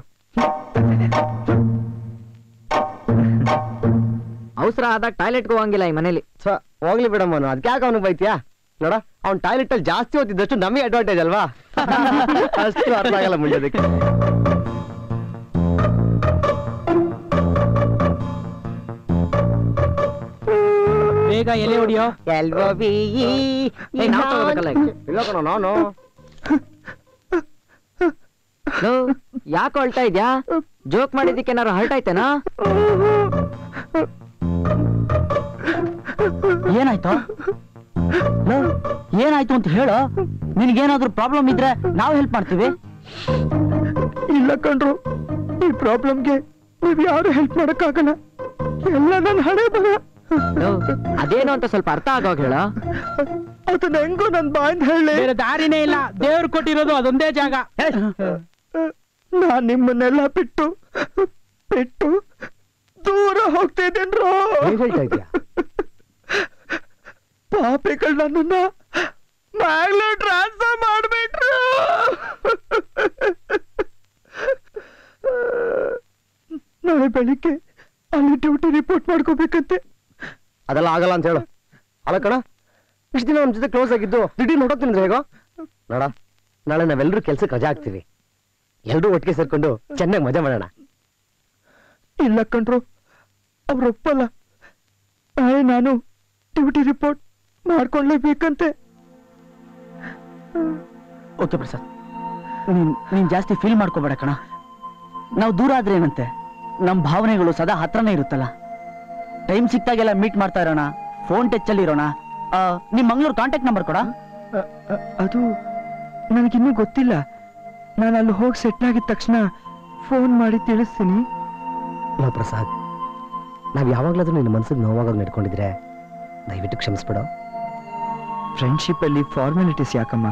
ಅವಸರ ಆದಾಗ ಟಾಯ್ಲೆಟ್ಗೆ ಹೋಗಂಗಿಲ್ಲ ಈ ಮನೇಲಿ ಛ, ಹೋಗ್ಲಿ ಬಿಡಮ್ಮ ಅದಕ್ಕೆ ಯಾಕೆ ಅವನಿಗೆ ಬೈತೀಯಾ ನೋಡ ಅವ್ನ್ ಟಾಯ್ಲೆಟ್ ಅಲ್ಲಿ ಜಾಸ್ತಿ ಓದಿದ್ದಷ್ಟು ನಮಗೆ ಅಡ್ವಾಂಟೇಜ್ ಅಲ್ವಾ ಅಷ್ಟು ಅರ್ಥ ಆಗಲ್ಲ ಮುಂಜಾದಕ್ಕೆ ಬೇಗ ಎಲೆ ಹೊಡಿಯೋ ಏ, ನಾವ್ ತಗೋಬೇಕಲ್ಲ ಈಗ. ಇಲ್ಲ ಕಣೋ ನಾನು ಲೋ, ಯಾಕೆ ಹೊಳ್ತಾ ಇದ್ಯಾ ಜೋಕ್ ಮಾಡಿದ್ದಕ್ಕೆ ಏನಾರು ಹರ್ಟ್ ಆಯ್ತೇನಾ ಏನಾಯ್ತು ಲೋ, ಏನಾಯ್ತು ಅಂತ ಹೇಳು ನಿನಗೇನಾದ್ರೂ ಪ್ರಾಬ್ಲಮ್ ಇದ್ರೆ ನಾವು ಹೆಲ್ಪ್ ಮಾಡ್ತೀವಿ ಇಲ್ಲ ಕಣ್ರು ಈ ಪ್ರಾಬ್ಲಮ್ಗೆ ನೀವ್ ಯಾರು ಹೆಲ್ಪ್ ಮಾಡಕ್ಕಾಗಲ್ಲ ಎಲ್ಲ ನನ್ನ ಹಣೆ ಬರ ಲೋ, ಅದೇನು ಅಂತ ಸ್ವಲ್ಪ ಅರ್ಥ ಆಗೋಗ್ ಹೇಳ ಅದನ್ನ ಹೆಂಗೋ ನನ್ ಬಾಯಿಂದ ಹೇಳಿ ಬೇರೆ ದಾರಿನೇ ಇಲ್ಲ ದೇವ್ರು ಕೊಟ್ಟಿರೋದು ಅದೊಂದೇ ಜಾಗ ನಾನ್ ನಿಮ್ಮನ್ನೆಲ್ಲ ಬಿಟ್ಟು ಬಿಟ್ಟು ದೂರ ಹೋಗ್ತಿದ್ದೇನ್ರೋ ಏನ್ ಹೇಳ್ತಾ ಇದೀಯ ಪಾಪಿಗಳು ನನ್ನನ್ನ ಬ್ಯಾಂಗ್ಳೂರ್ ಟ್ರಾನ್ಸ್ಫರ್ ಮಾಡ್ಬಿಟ್ರು ನಾಳೆ ಬೆಳಿಗ್ಗೆ ಅಲ್ಲಿ ಡ್ಯೂಟಿ ರಿಪೋರ್ಟ್ ಮಾಡ್ಕೋಬೇಕಂತೆ ಅದೆಲ್ಲ ಆಗಲ್ಲ ಅಂತ ಹೇಳು ಅಲ್ಲ ಕಣ ಇಷ್ಟು ದಿನ ನಮ್ಮ ಜೊತೆ ಕ್ಲೋಸ್ ಆಗಿದ್ದು ದಿಢೀರ್ ನೋಡೋತೀನಿ ಹೇಗೋ ನೋಡ ನಾಳೆ ನಾವೆಲ್ಲರೂ ಕೆಲ್ಸಕ್ಕೆ ರಜಾ ಹಾಕ್ತೀವಿ ಎಲ್ರೂ ಒಟ್ಟಿಗೆ ಸೇರ್ಕೊಂಡು ಚೆನ್ನಾಗಿ ಮಜಾ ಮಾಡೋಣ ಇಲ್ಲ ಕಣ್ರು ಅವ್ರು ಒಪ್ಪಲ್ಲ ನಾಳೆ ನಾನು ಡ್ಯೂಟಿ ರಿಪೋರ್ಟ್ ಮಾಡ್ಕೊಳ್ಳೇಬೇಕಂತೆ ಓಕೆ ಪ್ರಸಾದ್ ನೀನ್ ನೀನ್ ಜಾಸ್ತಿ ಫೀಲ್ ಮಾಡ್ಕೋಬೇಡ ಕಣ ನಾವು ದೂರ ಆದ್ರೆ ಏನಂತೆ ನಮ್ ಭಾವನೆಗಳು ಸದಾ ಹತ್ರನೇ ಇರುತ್ತಲ್ಲ ಟೈಮ್ ಸಿಕ್ತಾಗೆಲ್ಲ ಮೀಟ್ ಮಾಡ್ತಾ ಇರೋಣ ಫೋನ್ ಟಚ್ ಅಲ್ಲಿ ಇರೋಣ ಆ, ನಿಮ್ ಮಂಗ್ಳೂರ್ ಕಾಂಟ್ಯಾಕ್ಟ್ ನಂಬರ್ ಕೊಡ ಅ- ಅ- ಅದು ನನಗಿನ್ನೂ ಗೊತ್ತಿಲ್ಲ ನಾನು ಅಲ್ಲಿ ಹೋಗಿ ಸೆಟ್ಲ್ ಆಗಿದ ತಕ್ಷಣ ಫೋನ್ ಮಾಡಿ ತಿಳಿಸ್ತೀನಿ ನೋ ಪ್ರಸಾದ್ ನಾವ್ ಯಾವಾಗ್ಲಾದ್ರೂ ನಿನ್ನ ಮನ್ಸಿಗೆ ನೋವಾಗ ನಡ್ಕೊಂಡಿದ್ರೆ ದಯವಿಟ್ಟು ಕ್ಷಮಿಸ್ಬಿಡು ಫ್ರೆಂಡ್ಶಿಪ್ ಅಲ್ಲಿ ಫಾರ್ಮಾಲಿಟೀಸ್ ಯಾಕಮ್ಮ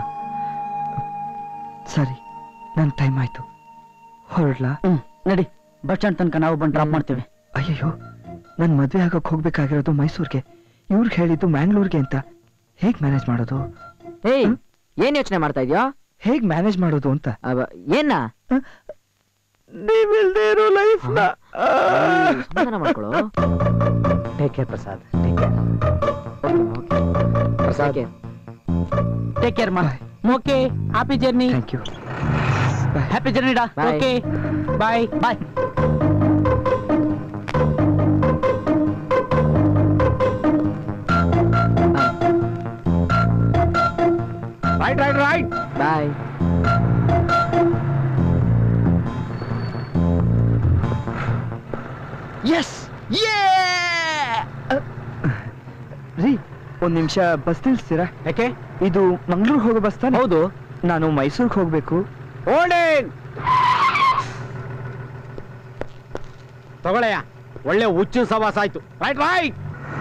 ಸರಿ ನನ್ ಟೈಮ್ ಆಯ್ತು ಹೊರಡ್ಲಾ ಹ್ಮ್ ನಡಿ ಬಸ್ ಸ್ಟ್ಯಾಂಡ್ ತನಕ ನಾವು ಬಂದು ಡ್ರಾಪ್ ಮಾಡ್ತೀವಿ ಅಯ್ಯಯ್ಯೋ ನನ್ ಮದ್ವೆ ಆಗಕ್ ಹೋಗ್ಬೇಕಾಗಿರೋದು ಮೈಸೂರ್ಗೆ ಇವ್ರಿಗೆ ಹೇಳಿದ್ದು ಮ್ಯಾಂಗ್ಳೂರ್ಗೆ ಅಂತ ಹೇಗ್ ಮ್ಯಾನೇಜ್ ಮಾಡೋದು ಏಯ್ ಏನ್ ಯೋಚನೆ ಮಾಡ್ತಾ ಇದ್ಯೋ ಹೇಗ್ ಮ್ಯಾನೇಜ್ ಮಾಡೋದು ಅಂತ ಅವ- ಏನ್ನ ನೀವಿಲ್ದೇ ಇರೋ ಲೈಫ್ ನ ಏಯ್, ಸಮಾಧಾನ ಮಾಡ್ಕೊಳ್ಳೋ take care Prasad take care Prasad take care ಮಾ okay happy journey thank you happy journey ಡಾ Bye. Okay bye bye right right right bye yes ರೀ ಒಂದ್ ನಿಮಿಷ ಬಸ್ ನಿಲ್ಸ್ತೀರಾ ಯಾಕೆ ಇದು ಮಂಗ್ಳೂರ್ ಹೋಗೋ ಬಸ್ ತಾನೆ ಹೌದು ನಾನು ಮೈಸೂರ್ಗೆ ಹೋಗ್ಬೇಕು ಓಲ್ಡೇನ್ ತಗೊಳ್ಳಯ್ಯ ಒಳ್ಳೆ ಹುಚ್ಚು ಸವಾಸ ಆಯ್ತು ರೈಟ್ ರೈಟ್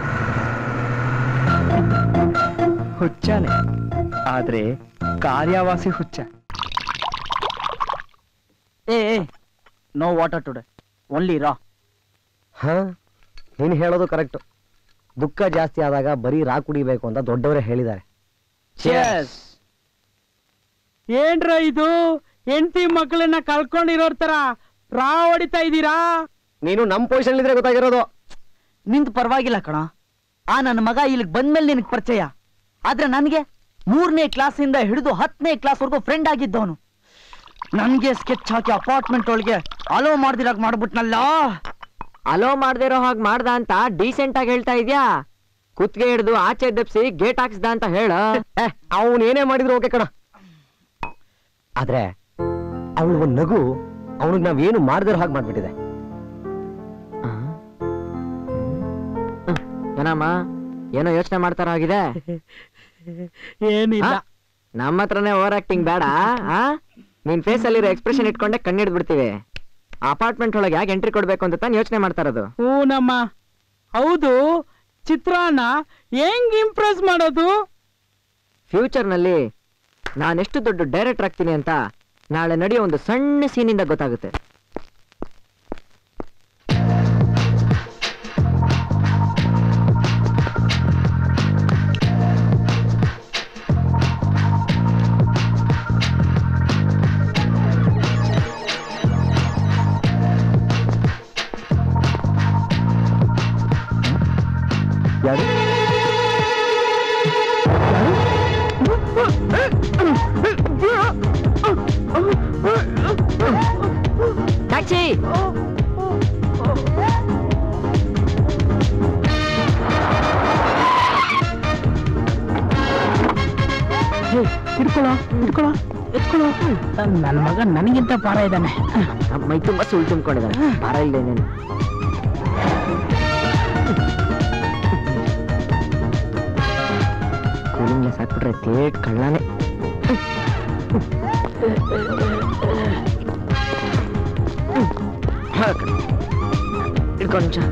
ಹುಚ್ಚಾನೆ ಆದ್ರೆ ಕಾರ್ಯವಾಸಿ ಹುಚ್ಚ ಏ ನೋ ವಾಟರ್ ಟುಡೆ ಓನ್ಲಿ ರಾ ಹಾ ನೀನು ಹೇಳೋದು ಕರೆಕ್ಟ್ ದುಃಖ ಜಾಸ್ತಿ ಆದಾಗ ಬರೀ ರಾ ಕುಡಿಬೇಕು ಅಂತ ದೊಡ್ಡವರೇ ಹೇಳಿದ್ದಾರೆ ಏನ್ರ ಇದು ಹೆಂಡತಿ ಮಕ್ಕಳನ್ನ ಕಳ್ಕೊಂಡಿರೋರ್ ತರ ರಾ ಹೊಡಿತಾ ಇದ್ದೀರಾ ನೀನು ನಮ್ಮ ಪೊಸಿಷನ್ ಇದ್ರೆ ಗೊತ್ತಾಗಿರೋದು ನಿಂದು ಪರವಾಗಿಲ್ಲ ಕಣ ಆ ನನ್ನ ಮಗ ಇಲ್ಲಿಗೆ ಬಂದ್ಮೇಲೆ ನಿನಗೆ ಪರಿಚಯ ಆದ್ರೆ ನನಗೆ ಮೂರನೇ ಕ್ಲಾಸಿಂದ ಹಿಡಿದು ಹತ್ತನೇ ಕ್ಲಾಸ್ವರೆಗೂ ಫ್ರೆಂಡ್ ಆಗಿದ್ದವನು ನನಗೆ ಸ್ಕೆಚ್ ಹಾಕಿ ಅಪಾರ್ಟ್ಮೆಂಟ್ ಒಳಗೆ ಅಲೋ ಮಾಡ್ದಿರಾಗ ಮಾಡ್ಬಿಟ್ನಲ್ಲ ಅಲೋ ಮಾಡ್ದೇ ಇರೋ ಹಾಗೆ ಮಾಡ್ದ ಅಂತ ಡೀಸೆಂಟ್ ಆಗಿ ಹೇಳ್ತಾ ಇದ್ಯಾ ಕುತ್ಗೆ ಹಿಡ್ದು ಆಚೆ ದಪ್ಸಿ ಗೇಟ್ ಹಾಕ್ಸ್ದ ಅಂತ ಹೇಳ ಅವನು ಏನೇ ಮಾಡಿದ್ರು ಓಕೆ ಕಣ ಆದ್ರೆ ಅವಳು ಒಂದ್ ನಗು ಅವನಿಗೆ ನಾವೇನು ಮಾಡದಿರೋ ಹಾಗೆ ಮಾಡ್ಬಿಟ್ಟಿದೆ ಏನಮ್ಮ ಏನೋ ಯೋಚನೆ ಮಾಡ್ತಾರ ಆಗಿದೆ ಏನಿಲ್ಲ ನಮ್ಮ ಹತ್ರನೇ ಓವರ್ ಆಕ್ಟಿಂಗ್ ಬೇಡ ಆ ನಿನ್ ಫೇಸ್ ಅಲ್ಲಿರೋ ಎಕ್ಸ್ಪ್ರೆಷನ್ ಇಟ್ಕೊಂಡೆ ಕಣ್ಣಿಡ್ದು ಬಿಡ್ತೀವಿ ಅಪಾರ್ಟ್ಮೆಂಟ್ ಒಳಗೆ ಯಾಕೆ ಎಂಟ್ರಿ ಕೊಡ್ಬೇಕು ಅಂತ ತಾನು ಯೋಚನೆ ಮಾಡ್ತಾ ಇರೋದು ಹೂನಮ್ಮ ಹೌದು ಚಿತ್ರಾನ್ನ ಹೆಂಗ್ ಇಂಪ್ರೆಸ್ ಮಾಡೋದು ಫ್ಯೂಚರ್ ನಲ್ಲಿ ನಾನೆಷ್ಟು ದೊಡ್ಡ ಡೈರೆಕ್ಟರ್ ಆಗ್ತೀನಿ ಅಂತ ನಾಳೆ ನಡೆಯೋ ಒಂದು ಸಣ್ಣ ಸೀನಿಂದ ಗೊತ್ತಾಗುತ್ತೆ ಯಾರು ಟ್ಯಾಕ್ಸಿ ಹಿಡ್ಕೊಳೋ ಹಿಡ್ಕೊಳೋ ಎತ್ಕೊಳೋ ನನ್ನ ಮಗ ನನಗಿಂತ ಪಾರ ಇದ್ದಾನೆ ಮೈ ತುಂಬಾ ಸುಳ್ಳು ತುಂಬಿಕೊಂಡಿದ್ದಾನೆ ಭಾರ ಇಲ್ಲದೆ ನೀನು ಕೂಲಿಂಗ್ ಗ್ಲಾಸ್ ಹಾಕ್ಬಿಟ್ರೆ ತೇಟ್ ಕಳ್ಳಾನೆ ಇಟ್ಕೊಂಡ್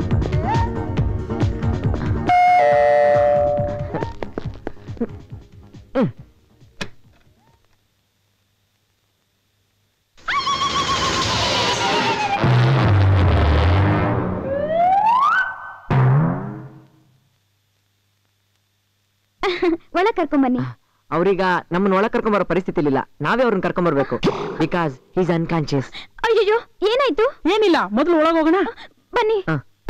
ಒಳಗ್ ಕರ್ಕೊಂಬನ್ನಿ ಅವ್ರೀಗ ನಮ್ಮನ್ನ ಒಳಗ್ ಕರ್ಕೊಂಬರೋ ಪರಿಸ್ಥಿತಿ ಇಲ್ಲ ನಾವೇ ಅವ್ರನ್ನ ಕರ್ಕೊಂಬರ್ಬೇಕು ಬಿಕಾಸ್ ಈಸ್ ಅನ್ಕಾನ್ಶಿಯಸ್ ಅಯ್ಯೋ ಏನಾಯ್ತು ಏನಿಲ್ಲ ಮೊದಲು ಒಳಗ್ ಹೋಗೋಣ ಬನ್ನಿ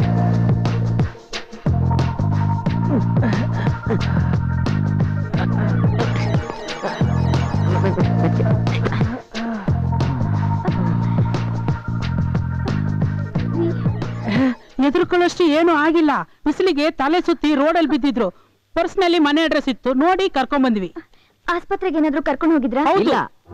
ಎದುರ್ಕೊಳ್ಳೋಷ್ಟು ಏನೂ ಆಗಿಲ್ಲ ಬಿಸಿಲಿಗೆ ತಲೆ ಸುತ್ತಿ ರೋಡಲ್ಲಿ ಬಿದ್ದಿದ್ರು ಪರ್ಸ್ನಲ್ಲಿ ಮನೆ ಅಡ್ರೆಸ್ ಇತ್ತು ನೋಡಿ ಕರ್ಕೊಂಡ್ ಬಂದ್ವಿ ಆಸ್ಪತ್ರೆಗೆ ಏನಾದ್ರೂ ಕರ್ಕೊಂಡು ಹೋಗಿದ್ರಾ ಇಲ್ಲ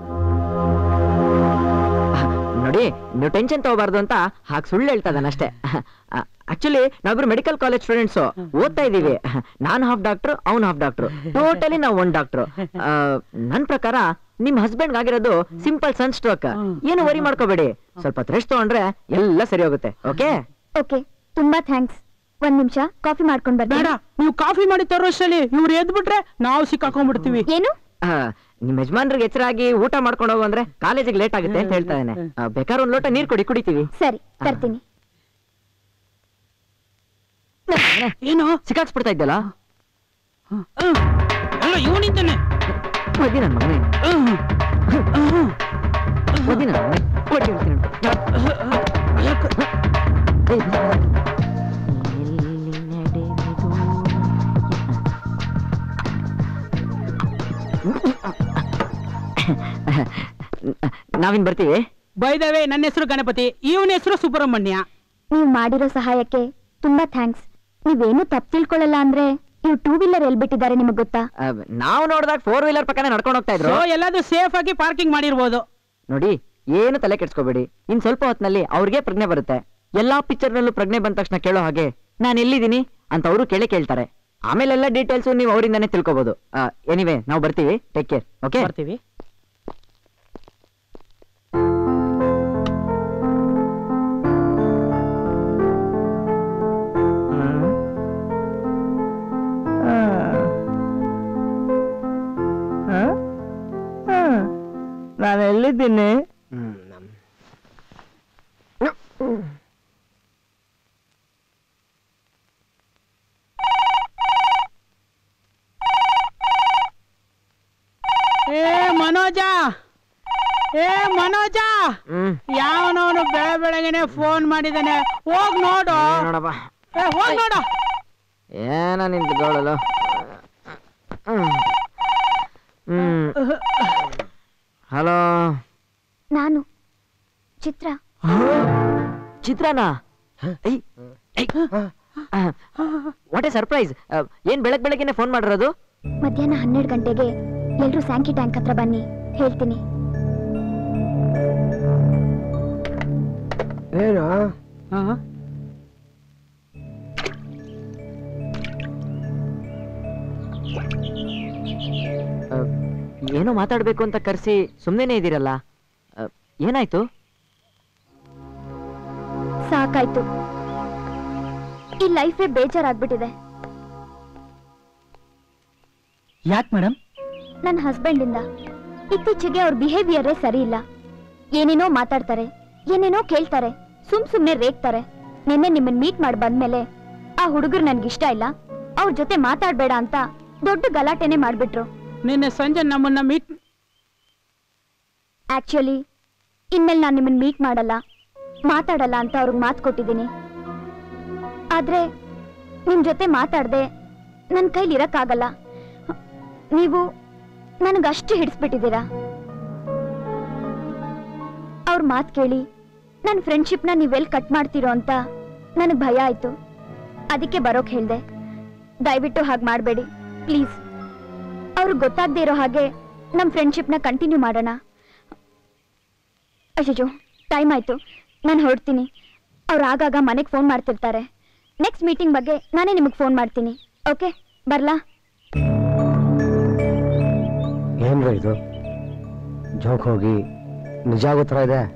ನೋಡಿ ನೀವು ಟೆನ್ಷನ್ ತಗೋಬಾರ್ದು ಅಂತ ಹಾಗೆ ಸುಳ್ಳು ಹೇಳ್ತಾ ಇದ್ದಾನೆ ಅಷ್ಟೇ ಆಕ್ಚುಲಿ ನಾವಿಬ್ರು ಮೆಡಿಕಲ್ ಕಾಲೇಜ್ ಸ್ಟೂಡೆಂಟ್ಸ್ ಓದ್ತಾ ಇದೀವಿ ನಾನು ಹಾಫ್ ಡಾಕ್ಟರ್ ಅವ್ನು ಹಾಫ್ ಡಾಕ್ಟರ್ ಟೋಟಲಿ ನಾವು ಒನ್ ಡಾಕ್ಟರ್ ನನ್ ಪ್ರಕಾರ ನಿಮ್ ಹಸ್ಬೆಂಡ್ ಆಗಿರೋದು ಸಿಂಪಲ್ ಸನ್ ಸ್ಟ್ರೋಕ್ ಏನು ವರಿ ಮಾಡ್ಕೋಬೇಡಿ ಸ್ವಲ್ಪ ರೆಸ್ಟ್ ತಗೊಂಡ್ರೆ ಎಲ್ಲ ಸರಿ ಹೋಗುತ್ತೆ ಓಕೆ ಓಕೆ ತುಂಬಾ ಥ್ಯಾಂಕ್ಸ್ ಒಂದ್ ನಿಮಿಷ ಕಾಫಿ ಮಾಡ್ಕೊಂಡ್ ಬೇಡ ಬರ್ಬೇಡ ನೀವು ಕಾಫಿ ಮಾಡಿ ತರೋಷ್ಟರಲ್ಲಿ ಇವ್ರು ಎದ್ಬಿಟ್ರೆ ನಾವು ಸಿಕ್ಕಾಕೊಂಡ್ಬಿಡ್ತೀವಿ ಏನು ನಿಮ್ ಯಜಮಾನ್ರಿಗೆ ಎಚ್ಚರಾಗಿ ಊಟ ಮಾಡ್ಕೊಂಡು ಹೋಗು ಅಂದ್ರೆ ಕಾಲೇಜಿಗೆ ಲೇಟ್ ಆಗುತ್ತೆ ಅಂತ ಹೇಳ್ತಾ ಇದ್ದಾನೆ ಬೇಕಾದ್ರೆ ಒಂದ್ ಲೋಟ ನೀರ್ ಕೊಡಿ ಕುಡಿತೀವಿ ಸರಿ ತರ್ತೀನಿ ಏನು ಸಿಕ್ಕಾಕ್ಸ್ಬಿಡ್ತಾ ಇದ್ದಲ್ಲ ಎಲ್ಲ ಇವನಿಂತಾನೆ ಒದ್ದಿ ನನ್ ಮಗನೇ ಒದ್ದಿ ನನ್ ಮಗನೇ ಒದ್ದಿ ಹೇಳ್ತೀನಿ ನೋಡು. ಎಲ್ಲಿ ನಡೆದಿದು? ನಾವಿನ್ ಬರ್ತೀವಿ ಬೈದವೆ ನನ್ನ ಹೆಸರು ಗಣಪತಿ ಇವನ ಹೆಸರು ಸುಬ್ರಹ್ಮಣ್ಯ ನೀವು ಮಾಡಿರೋ ಸಹಾಯಕ್ಕೆ ತುಂಬಾ ಥ್ಯಾಂಕ್ಸ್ ನೀವೇನು ತಪ್ಪು ತಿಳ್ಕೊಳ್ಳಲ್ಲ ಅಂದ್ರೆ ಇವ್ ಟೂ ವೀಲರ್ ಎಲ್ ಬಿಟ್ಟಿದ್ದಾರೆ ನಿಮಗ್ ಗೊತ್ತಾ ಅಹ್, ನಾವು ನೋಡಿದಾಗ ಫೋರ್ ವೀಲರ್ ಪಕ್ಕನೆ ನಡ್ಕೊಂಡು ಹೋಗ್ತಾ ಇದ್ರು ಸೊ ಎಲ್ಲಾದ್ರೂ ಸೇಫ್ ಆಗಿ ಪಾರ್ಕಿಂಗ್ ಮಾಡಿರ್ಬೋದು ನೋಡಿ ಏನು ತಲೆ ಕೆಡ್ಸ್ಕೋಬೇಡಿ ಇನ್ ಸ್ವಲ್ಪ ಹೊತ್ತಿನಲ್ಲಿ ಅವ್ರಿಗೆ ಪ್ರಜ್ಞೆ ಬರುತ್ತೆ ಎಲ್ಲಾ ಪಿಕ್ಚರ್ ನಲ್ಲೂ ಪ್ರಜ್ಞೆ ಬಂದ ತಕ್ಷಣ ಕೇಳೋ ಹಾಗೆ ನಾನು ಎಲ್ಲಿದ್ದೀನಿ ಅಂತ ಅವರು ಕೇಳೇ ಕೇಳ್ತಾರೆ ಆಮೇಲೆಲ್ಲ ಡೀಟೇಲ್ಸು ನೀವು ಅವರಿಂದಾನೇ ತಿಳ್ಕೊಬೋದು ಎನಿವೆ ನಾವು ಬರ್ತೀವಿ ಟೇಕ್ ಕೇರ್ ಓಕೆ ಬರ್ತೀವಿ ನಾನು ಎಲ್ಲಿದ್ದೀನಿ ಏ ಮನೋಜ ಏ ಮನೋಜ ಹ್ಮ್ ಯಾವನವನು ಬೆಳೆ ಬೆಳಗ್ಗೆನೆ ಫೋನ್ ಮಾಡಿದಾನೆ ಹೋಗ್ ನೋಡು ನೋಡಪ್ಪ ಏ ಹೋಗ್ ನೋಡು ಏನ ನಿಂತು ಗೋಳಲು ಹ್ಮ್ ಹಲೋ ನಾನು ಚಿತ್ರ ಚಿತ್ರಾನ ವಾಟ್ ಎ ಸರ್ಪ್ರೈಸ್ ಏನ್ ಬೆಳಗ್ ಬೆಳಗ್ಗೆನೆ ಫೋನ್ ಮಾಡಿರೋದು ಮಧ್ಯಾಹ್ನ ಹನ್ನೆರಡು ಗಂಟೆಗೆ ಎಲ್ರೂ ಸ್ಯಾಂಕಿ ಟ್ಯಾಂಕ್ ಹತ್ರ ಬನ್ನಿ ಹೇಳ್ತೀನಿ ಏನು ಹಾ? ಏನೋ ಮಾತಾಡ್ಬೇಕು ಅಂತ ಕರ್ಸಿ ಸುಮ್ಮನೆ ಇದೀರಲ್ಲ ಆ, ಏನಾಯ್ತು ಸಾಕಾಯ್ತು ಈ ಲೈಫೇ ಬೇಜಾರಾಗ್ಬಿಟ್ಟಿದೆ ಯಾಕೆ ಮೇಡಮ್ ನನ್ನ ಹಸ್ಬೆಂಡಿಂದ ಇತ್ತೀಚೆಗೆ ಅವ್ರ ಬಿಹೇವಿಯರೇ ಸರಿ ಇಲ್ಲ ಏನೇನೋ ಮಾತಾಡ್ತಾರೆ ಏನೇನೋ ಕೇಳ್ತಾರೆ ಸುಮ್ ಸುಮ್ನೆ ರೇಗ್ತಾರೆ ನಿನ್ನೆ ನಿಮ್ಮನ್ ಮೀಟ್ ಮಾಡಿ ಬಂದ್ಮೇಲೆ ಆ ಹುಡುಗರು ನನ್ಗಿಷ್ಟ ಇಲ್ಲ ಅವ್ರ ಜೊತೆ ಮಾತಾಡ್ಬೇಡ ಅಂತ ದೊಡ್ಡ ಗಲಾಟೆನೆ ಮಾಡ್ಬಿಟ್ರು ನಿನ್ನೆ ಸಂಜೆ ನಮ್ಮನ್ನ ಮೀಟ್ ಆಕ್ಚುಲಿ ಇನ್ಮೇಲೆ ನಾನು ನಿಮ್ಮನ್ನ ಮೀಟ್ ಮಾಡಲ್ಲ ಮಾತಾಡಲ್ಲ ಅಂತ ಅವ್ರಿಗೆ ಮಾತು ಕೊಟ್ಟಿದ್ದೀನಿ ಆದ್ರೆ ನಿಮ್ ಜೊತೆ ಮಾತಾಡ್ದೆ ನನ್ನ ಕೈಲಿ ಇರಕ್ಕಾಗಲ್ಲ ನೀವು ನನಗಷ್ಟು ಹಿಡಿಸ್ಬಿಟ್ಟಿದ್ದೀರಾ ಅವ್ರ ಮಾತು ಕೇಳಿ ನನ್ನ ಫ್ರೆಂಡ್ಶಿಪ್ನ ನೀವೆಲ್ಲಿ ಕಟ್ ಮಾಡ್ತೀರೋ ಅಂತ ನನಗೆ ಭಯ ಆಯ್ತು ಅದಕ್ಕೆ ಬರೋಕ್ ಹೇಳ್ದೆ ದಯವಿಟ್ಟು ಹಾಗೆ ಮಾಡಬೇಡಿ ಪ್ಲೀಸ್ ಅವ್ರಿಗೆ ಗೊತ್ತಾಗದೇ ಇರೋ ಹಾಗೆ ನಮ್ಮ ಫ್ರೆಂಡ್ಶಿಪ್ನ ಕಂಟಿನ್ಯೂ ಮಾಡೋಣ ಅಯ್ಯೋ ಟೈಮ್ ಆಯ್ತು ನಾನು ಹೊರಡ್ತೀನಿ ಅವ್ರು ಆಗಾಗ ಮನೆಗೆ ಫೋನ್ ಮಾಡ್ತಿರ್ತಾರೆ ನೆಕ್ಸ್ಟ್ ಮೀಟಿಂಗ್ ಬಗ್ಗೆ ನಾನೇ ನಿಮಗೆ ಫೋನ್ ಮಾಡ್ತೀನಿ ಓಕೆ ಬರ್ಲಾ ಏನ್ರ ಇದು ಜೋಕ್ ಹೋಗಿ ನಿಜ ಆಗೋ ಥರ ಇದೆ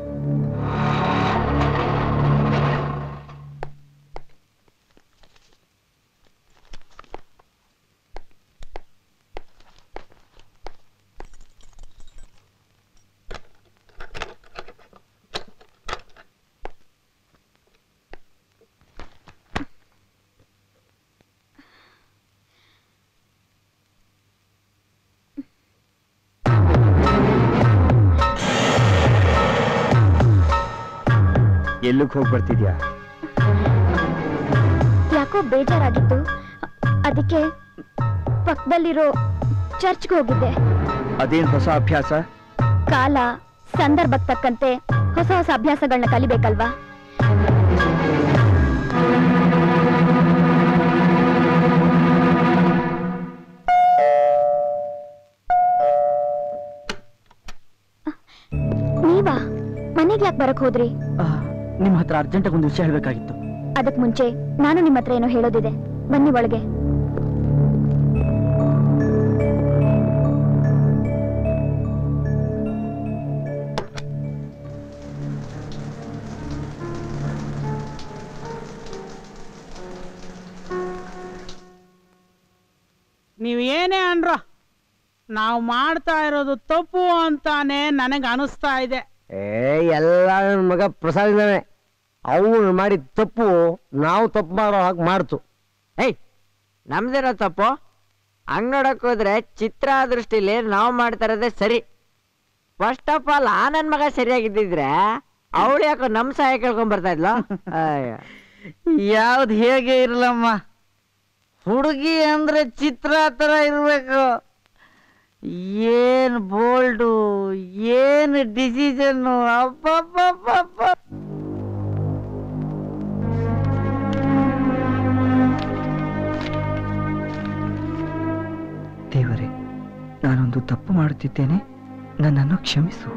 ಎಲ್ಲಿಗೆ ಹೋಗಿ ಬರ್ತಿದ್ಯಾ ಯಾಕೋ ಬೇಜಾರಾಗಿತ್ತು ಅದಕ್ಕೆ ಪಕ್ಕದಲ್ಲಿರೋ ಚರ್ಚ್ಗೆ ಹೋಗಿದ್ದೆ ಅದೇನ್ ಹೊಸ ಅಭ್ಯಾಸ ಕಾಲ ಸಂದರ್ಭಕ್ಕೆ ತಕ್ಕಂತೆ ಹೊಸ ಹೊಸ ಅಭ್ಯಾಸಗಳನ್ನ ಕಲಿಬೇಕಲ್ವಾ ನೀವಾ ಮನೆಗೆ ಯಾಕೆ ಬರಕ್ ಹೋದ್ರಿ ನಿಮ್ಮ ಹತ್ರ ಅರ್ಜೆಂಟಾಗಿ ಒಂದು ವಿಷಯ ಹೇಳ್ಬೇಕಾಗಿತ್ತು ಅದಕ್ ಮುಂಚೆ ನಾನು ನಿಮ್ಮ ಹತ್ರ ಏನೋ ಹೇಳೋದಿದೆ ಬನ್ನಿ ಒಳಗೆ ನೀವು ಏನೇ ಅನ್ರ ನಾವು ಮಾಡ್ತಾ ಇರೋದು ತಪ್ಪು ಅಂತಾನೆ ನನಗೆ ಅನಿಸ್ತಾ ಇದೆ ಏ ಎಲ್ಲ ನನ್ನ ಮಗ ಪ್ರಸಾದ್ ಇದ್ದಾನೆ ಅವನು ಮಾಡಿದ ತಪ್ಪು ನಾವು ತಪ್ಪು ಮಾಡೋ ಹಾಗೆ ಮಾಡ್ತು ಏಯ್ ನಮ್ದಿರೋ ತಪ್ಪು ಹಂಗ್ ನೋಡಕ್ ಹೋದ್ರೆ ಚಿತ್ರ ದೃಷ್ಟಿಲಿ ನಾವು ಮಾಡ್ತಾ ಇರೋದೇ ಸರಿ ಫಸ್ಟ್ ಆಫ್ ಆಲ್ ಆ ನನ್ ಮಗ ಸರಿಯಾಗಿದ್ದಿದ್ರೆ ಅವಳು ಯಾಕೋ ನಮ್ ಸಹಾಯ ಕೇಳ್ಕೊಂಡ್ ಬರ್ತಾ ಇದ್ಲು ಅಯ್ಯ. ಯಾವ್ದು ಹೇಗೆ ಇರಲಮ್ಮ ಹುಡುಗಿ ಅಂದ್ರೆ ಚಿತ್ರ ತರ ಇರ್ಬೇಕು ಏನ್ ಬೋಲ್ಡು ಏನ್ ಡಿಸಿಷನ್ನು ಅಪ್ಪಪ್ಪಪ್ಪಪ್ಪ ದೇವರೇ ನಾನೊಂದು ತಪ್ಪು ಮಾಡುತ್ತಿದ್ದೇನೆ ನನ್ನನ್ನು ಕ್ಷಮಿಸು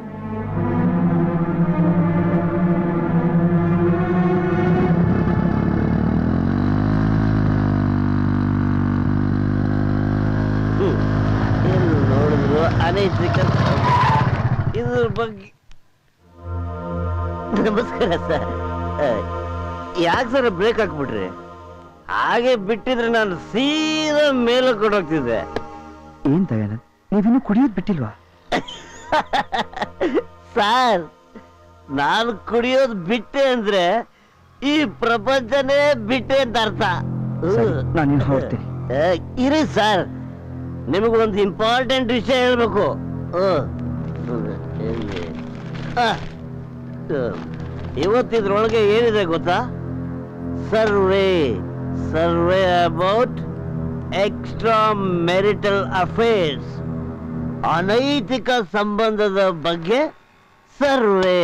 ನಮಸ್ಕಾರ ಸರ್ ಯಾಕೆ ಸರ್ ಬ್ರೇಕ್ ಹಾಕ್ಬಿಟ್ರಿ ಹಾಗೆ ಬಿಟ್ಟಿದ್ರೆ ನಾನು ಸೀದಾ ಮೇಲೆ ಕೊಡೋಗ್ತಿದ್ದೆ ಏನ್ ದಯಾನಂದ್ ನೀವಿನ್ನು ಕುಡಿಯೋದ್ ಬಿಟ್ಟಿಲ್ವಾ ಸರ್ ನಾನು ಕುಡಿಯೋದು ಬಿಟ್ಟೆ ಅಂದ್ರೆ ಈ ಪ್ರಪಂಚನೇ ಬಿಟ್ಟೆ ಅಂತ ಅರ್ಥ ಸರಿ, ನಾನಿನ್ನು ಹೊರಡ್ತೀನಿ. ಏ, ಇರಿ ಸರ್ ನಿಮಗೊಂದು ಇಂಪಾರ್ಟೆಂಟ್ ವಿಷಯ ಹೇಳ್ಬೇಕು ಹ್ಮ್. ಎಲ್ಲಿ? ಆ, ಹ್ಮ್. ಇವತ್ತಿದ್ರೊಳಗೆ ಏನಿದೆ ಗೊತ್ತಾ survey survey about extra marital affairs ಅನೈತಿಕ ಸಂಬಂಧದ ಬಗ್ಗೆ ಸರ್ವೆ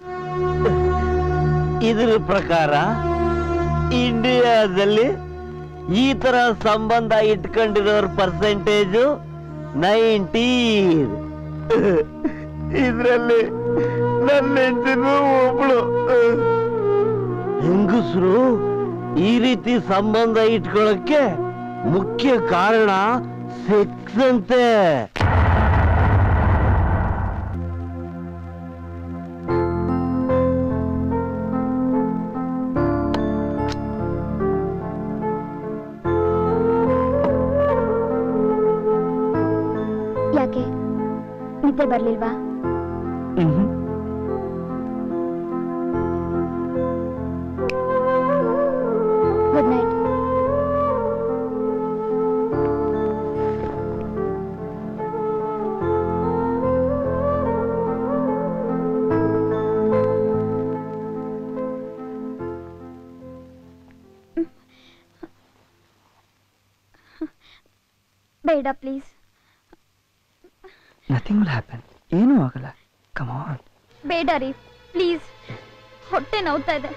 ಇದರ ಪ್ರಕಾರ ಇಂಡಿಯಾದಲ್ಲಿ ಈ ತರ ಸಂಬಂಧ ಇಟ್ಕೊಂಡಿರೋರ್ ಪರ್ಸೆಂಟೇಜು ನೈಂಟೀನ್ ಇದ್ರಲ್ಲಿ ನನ್ನ ಹೆಂಡತಿನೂ ಒಬ್ಳು ಹೆಂಗಸರು ಈ ರೀತಿ ಸಂಬಂಧ ಇಟ್ಕೊಳಕ್ಕೆ ಮುಖ್ಯ ಕಾರಣ ಸೆಕ್ಸ್ ಅಂತೆ ಯಾಕೆ ನಿದ್ದೆ ಬರ್ಲಿಲ್ವಾ ಗುಡ್ ನೈಟ್ ಬೇಡ ಪ್ಲೀಸ್ ನಥಿಂಗ್ ವಿಲ್ ಹ್ಯಾಪನ್ ಏನೂ ಆಗಲ್ಲ ಕಮಾನ್ ಬೇಡ ರೀ ಪ್ಲೀಸ್ ಹೊಟ್ಟೆ ನೋವ್ತಾ ಇದೆ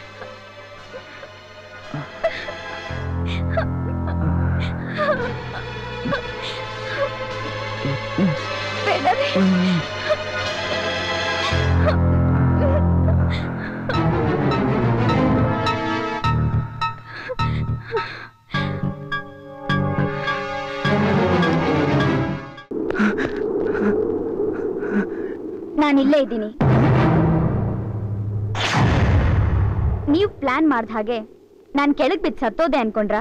ಬೇಡ ರೀ ನಾನಿಲ್ಲೇ ಇದ್ದೀನಿ ನೀವು ಪ್ಲಾನ್ ಮಾಡ್ದ ಹಾಗೆ ನಾನ್ ಕೆಳಗ್ ಬಿದ್ದು ಸತ್ತೋದೆ ಅನ್ಕೊಂಡ್ರ